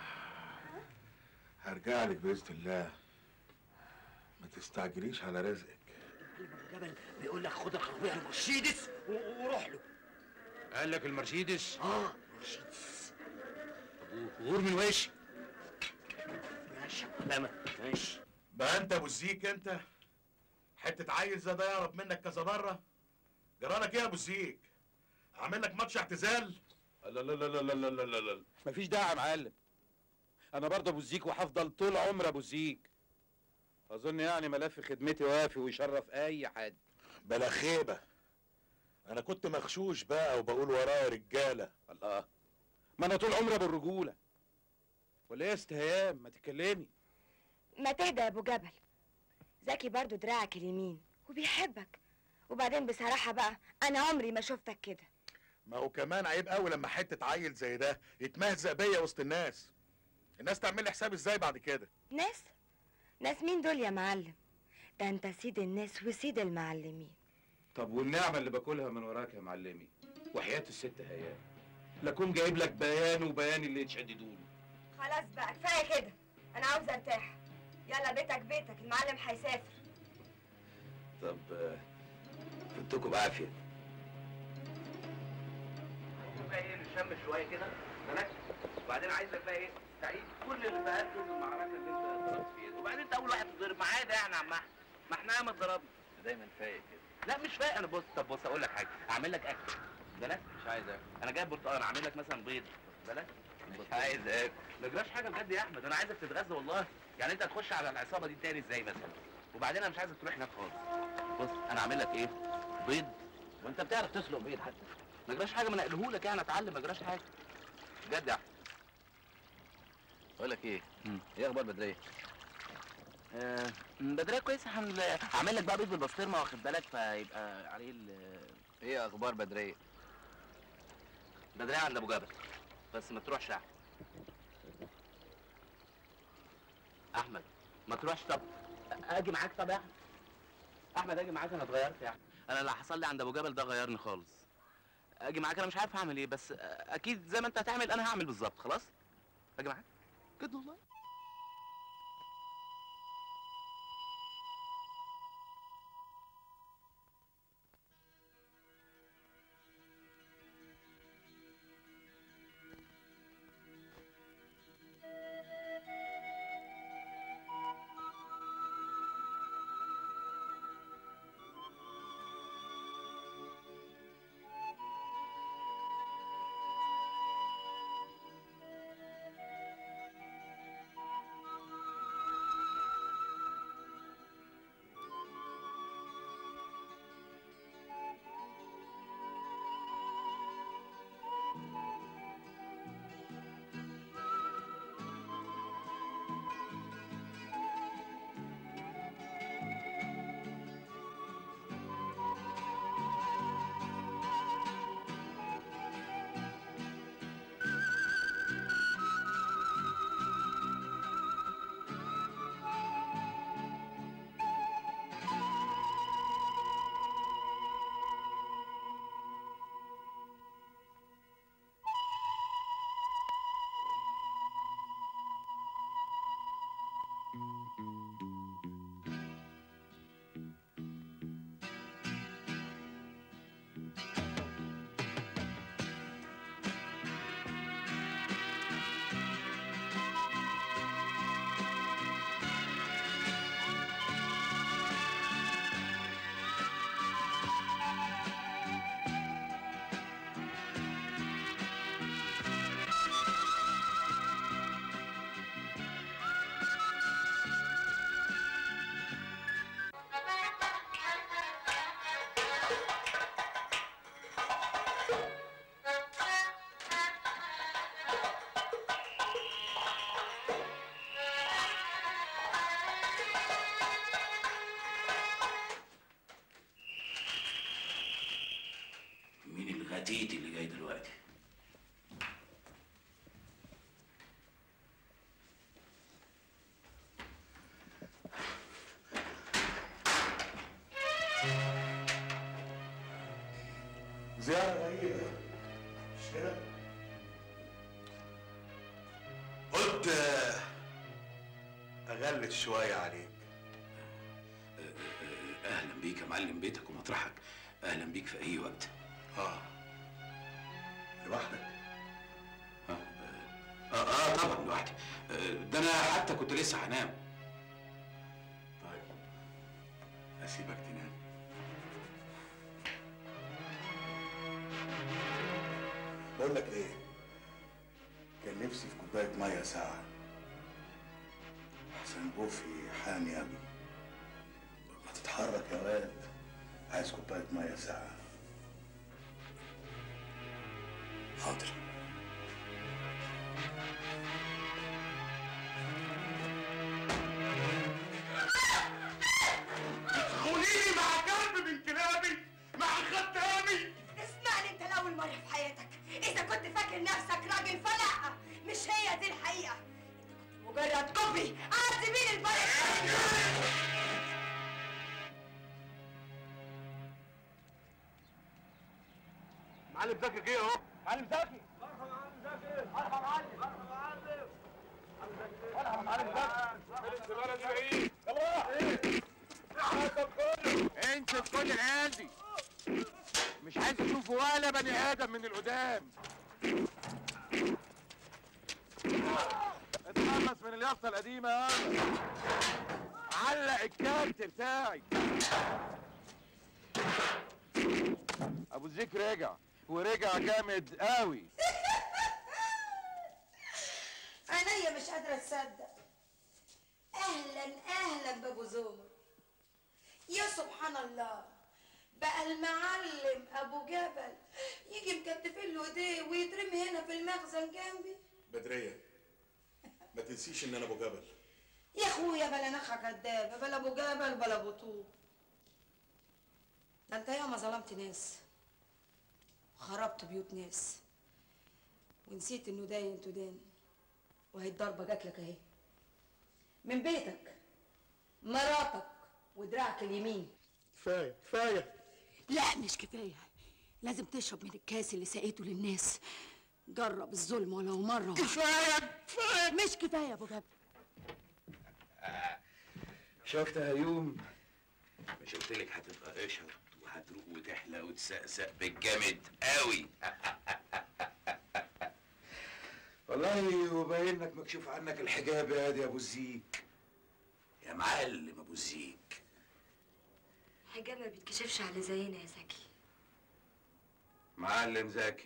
Speaker 16: هرجع لك باذن الله ما تستعجليش على رزقك
Speaker 10: جبل بيقول لك خد العربيه المرشيدس و- وروح له
Speaker 17: قال لك المرسيدس
Speaker 10: اه مرشيدس
Speaker 17: غور من وشي
Speaker 10: ماشي يا معلمه ماشي
Speaker 16: بقى انت ابو الزيك انت حته عيل زي ده يهرب منك كذا مره جرالك ايه يا ابو الزيك اعمل لك ماتش اعتزال
Speaker 17: لا لا لا لا لا لا لا لا لا مفيش داعي يا معلم انا برضه ابو الزيك وهفضل طول عمري ابو الزيك اظن يعني ملف خدمتي وافي ويشرف اي حد
Speaker 16: بلا خيبه انا كنت مغشوش بقى وبقول ورايا رجاله
Speaker 17: الله ما انا طول عمري ابو الرجوله ولا ايه يا ست هيام ما تتكلمي
Speaker 12: ما تهدى يا ابو جبل زكي برضو دراعك اليمين وبيحبك وبعدين بصراحة بقى أنا عمري ما شفتك كده
Speaker 16: ما هو كمان عيب قوي لما حته عيل زي ده يتمهزق بيا وسط الناس الناس تعمل لي حساب ازاي بعد كده
Speaker 12: ناس ناس مين دول يا معلم ده انت سيد الناس وسيد المعلمين
Speaker 17: طب والنعمه اللي باكلها من وراك يا معلمي وحياه الست هيام لكون جايب لك بيان وبيان اللي يتشددوا له
Speaker 12: خلاص بقى كفاية كده أنا عاوز أرتاح يلا بيتك بيتك المعلم هيسافر
Speaker 9: طب آه، فدتكم بعافيه
Speaker 8: بقى ايه نشم شويه كده تمام وبعدين عايزك بقى ايه
Speaker 4: تعيد كل اللي فات المعركه اللي انت ضربت فيها وبعدين انت اول واحد تضرب معايا ده يعني يا عم احمد ما احنا ياما اتضربنا
Speaker 9: دايما فايق كده
Speaker 4: لا مش فايق انا بص طب بص اقول لك حاجه اعمل لك اكل بلاش
Speaker 9: مش عايز اكل
Speaker 4: انا جايب برتقال اعمل لك مثلا بيض بلاش
Speaker 9: مش عايز اكل
Speaker 4: ما يجراش حاجه بجد يا احمد انا عايزك تتغذى والله يعني انت هتخش على العصابه دي تاني ازاي مثلا وبعدين انا مش عايزك تروح هناك خالص بص انا اعمل لك ايه بيض وانت بتعرف تسلق بيض حتى ما يجراش حاجه ما نقلهولك يعني اتعلم ما يجراش حاجه بجد يا احمد
Speaker 9: اقول لك ايه ايه اخبار بدريه
Speaker 4: آه، بدريه كويسه الحمد لله هعمل لك بقى بيض بالبسطرمه واخد بالك فيبقى عليه ال
Speaker 9: ايه اخبار بدريه
Speaker 4: بدريه عند ابو جبل بس ما تروحش يا احمد احمد ما تروحش طب اجي معاك طب يا احمد احمد اجي معاك انا اتغيرت يا احمد انا اللي حصل لي عند ابو جبل ده غيرني خالص اجي معاك انا مش عارف هعمل ايه بس اكيد زي ما انت هتعمل انا هعمل بالظبط خلاص اجي معاك كده والله
Speaker 11: مين الغتيت اللي جاي دلوقتي
Speaker 16: زيارة غريبة مش كده؟ قلت آه، أغلس شوية عليك
Speaker 11: اهلا بيك يا معلم بيتك ومطرحك اهلا بيك في اي وقت
Speaker 16: اه لوحدك
Speaker 11: اه اه, آه طبعا لوحدي آه ده انا حتى كنت لسه هنام
Speaker 16: طيب أسيبك تنام بقول لك إيه كان نفسي في كوباية مية ساعة أحسن بوفي حامي أوي ما تتحرك يا واد عايز كوباية مية ساعة
Speaker 11: حاضر
Speaker 1: خليني مع كلب من كلابي مع خدامي
Speaker 6: اسمعني انت لاول مره في حياتك اذا كنت فاكر نفسك راجل فلا مش هي دي الحقيقه انت كنت مجرد كوبي على سبيل البلد
Speaker 1: معلم زكي جه اهو معلم زكي
Speaker 17: انت في كل العيال دي مش عايز اشوف ولا بني ادم من القدام اتخلص من اليافطه القديمه يلا علق الكارت بتاعي ابو زيك رجع ورجع جامد قوي
Speaker 6: عينيا مش قادرة أصدق أهلا أهلا بأبو زومر يا سبحان الله بقى المعلم أبو جبل يجي مكتفين له إيديه ويترمي هنا في المخزن جنبي
Speaker 16: بدرية ما تنسيش ان انا ابو جبل
Speaker 6: يا أخويا بلا نخا كدابة بلا أبو جبل بلا أبو طوب ده أنت ياما ظلمت ناس وخربت بيوت ناس ونسيت إنه داين تدان وهي الضربة جات لك أهي من بيتك مراتك ودراعك اليمين
Speaker 16: كفايه كفايه
Speaker 18: لا مش كفايه لازم تشرب من الكاس اللي سقيته للناس جرب الظلم ولو مره
Speaker 16: كفايه كفايه
Speaker 18: مش كفايه يا ابو جبل
Speaker 11: شفت يا هيوم مش قلت لك هتبقى قشر وهتروق وتحلى وتسقسق بالجامد قوي والله وباين لك مكشوف عنك الحجاب يا دي ابو الزيك يا معلم ابو الزيك
Speaker 12: حجاب ما بيتكشفش على زينا يا زكي
Speaker 11: معلم زكي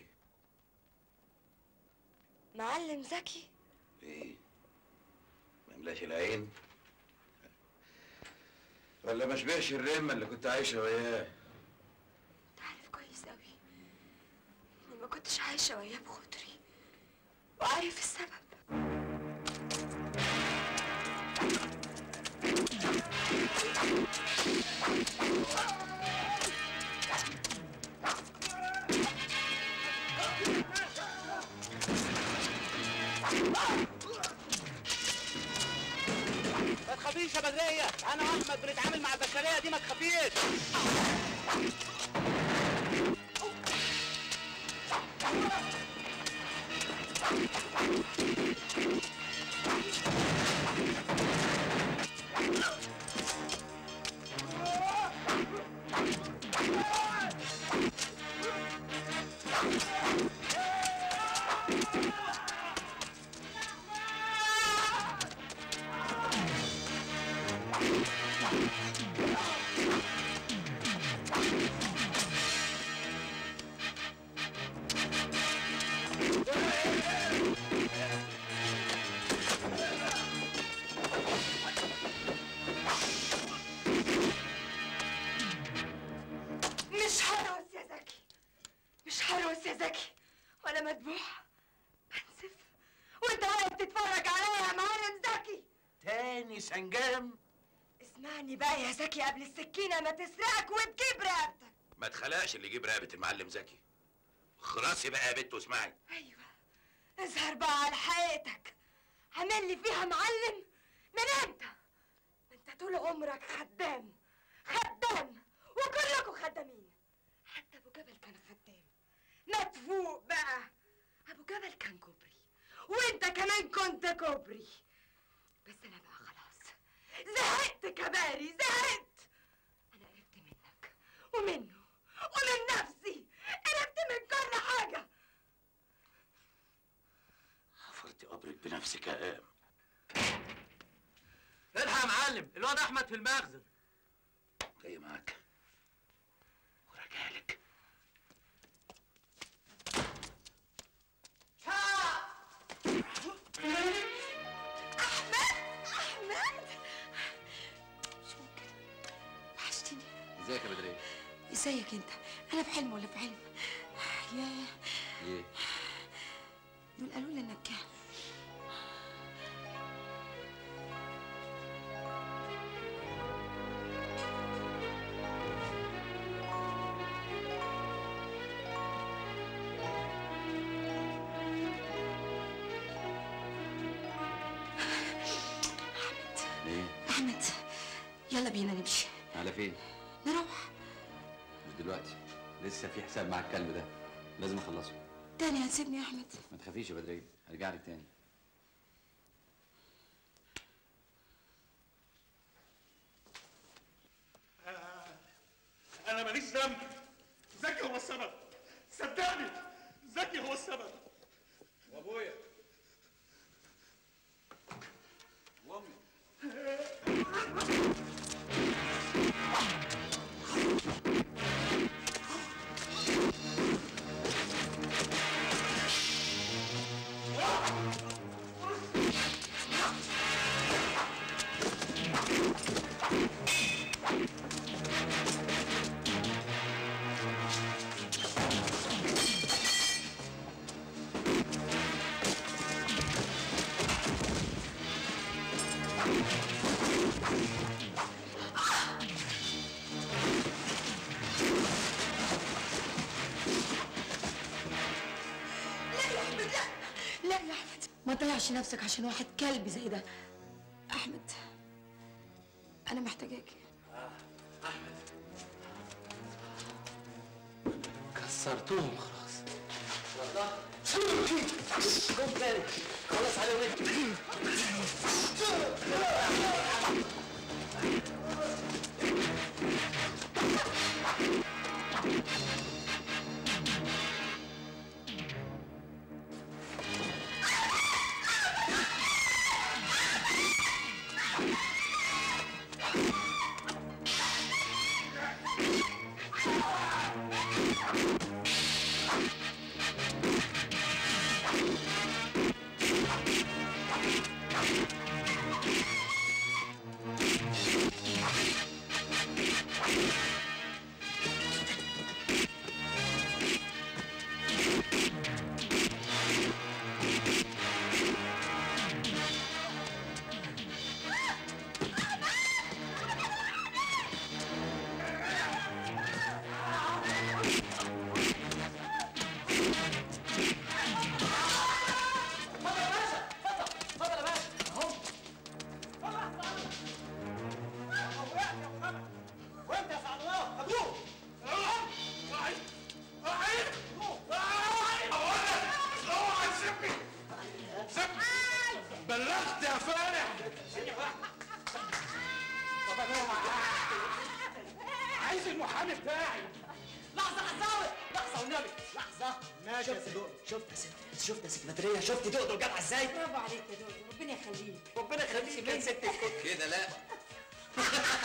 Speaker 12: معلم زكي
Speaker 11: ايه مملاش العين ولا ما شبهش الرمه اللي كنت عايشه وياه
Speaker 12: عارف كويس قوي اني ما كنتش عايشه وياه بخاطري وعارف السبب
Speaker 8: ما تخافيش يا بدريه انا واحمد بنتعامل مع البشريه دي ما تخافيش
Speaker 12: مش هرقص يا زكي مش هرقص يا زكي ولا مدبوح بنسف وانت واقف تتفرج عليا يا معلم زكي
Speaker 11: تاني سنجام
Speaker 12: اسمعني بقى يا زكي قبل السكينه ما تسرقك وتجيب رقبتك
Speaker 11: ما تخلقش اللي يجيب رقبه المعلم زكي خلاصي بقى يا بنت واسمعي
Speaker 12: ايوه اظهر بقى على حقيقتك عامل لي فيها معلم من امتى انت طول عمرك خدام خدام وكلكم خدامين حتى ابو جبل كان خدام ما تفوق بقى ابو جبل كان كوبري وانت كمان كنت كوبري بس انا بقى خلاص زهقت كباري زهقت انا قربت منك ومنه ومن نفسي قربت من كل حاجه
Speaker 11: حفرت قبرك بنفسك يا قام
Speaker 8: الحق يا معلم الواد احمد في المخزن
Speaker 11: جاي معاك وراجعلك
Speaker 6: أحمد مش ممكن وحشتني
Speaker 9: ازيك يا بدريه
Speaker 6: ازيك انت انا في حلم ولا في علم يا
Speaker 9: ايه
Speaker 6: دول قالوا لي انك
Speaker 9: ايه
Speaker 6: احمد يلا بينا نمشي
Speaker 9: على فين
Speaker 6: نروح
Speaker 9: مش دلوقتي لسه في حساب مع الكلب ده لازم اخلصه
Speaker 6: تاني هتسيبني يا احمد
Speaker 9: ما تخافيش يا بدريه هرجع لك تاني
Speaker 16: انا ماليش ذنب زكي هو السبب صدقني زكي هو السبب
Speaker 17: وابويا
Speaker 18: لا لا يا احمد ما تضيعش نفسك عشان واحد كلب زي ده احمد انا محتاجاك
Speaker 8: كسرتهم خلاص
Speaker 10: والله قوم تاني خلص عليه ونجي
Speaker 14: وانت يا سعد الله مبروك
Speaker 1: بلغت يا فالح طب انا عايز المحامي بتاعي
Speaker 14: لحظه حزاوي لحظه والنبي لحظه
Speaker 10: ماشي يا سيدو شفت يا ست شفت يا ست بدريه شفت دقدق جدع ازاي
Speaker 18: برافو عليك يا دودو ربنا يخليك
Speaker 10: ربنا يخليك يا ست الكل
Speaker 9: كده لا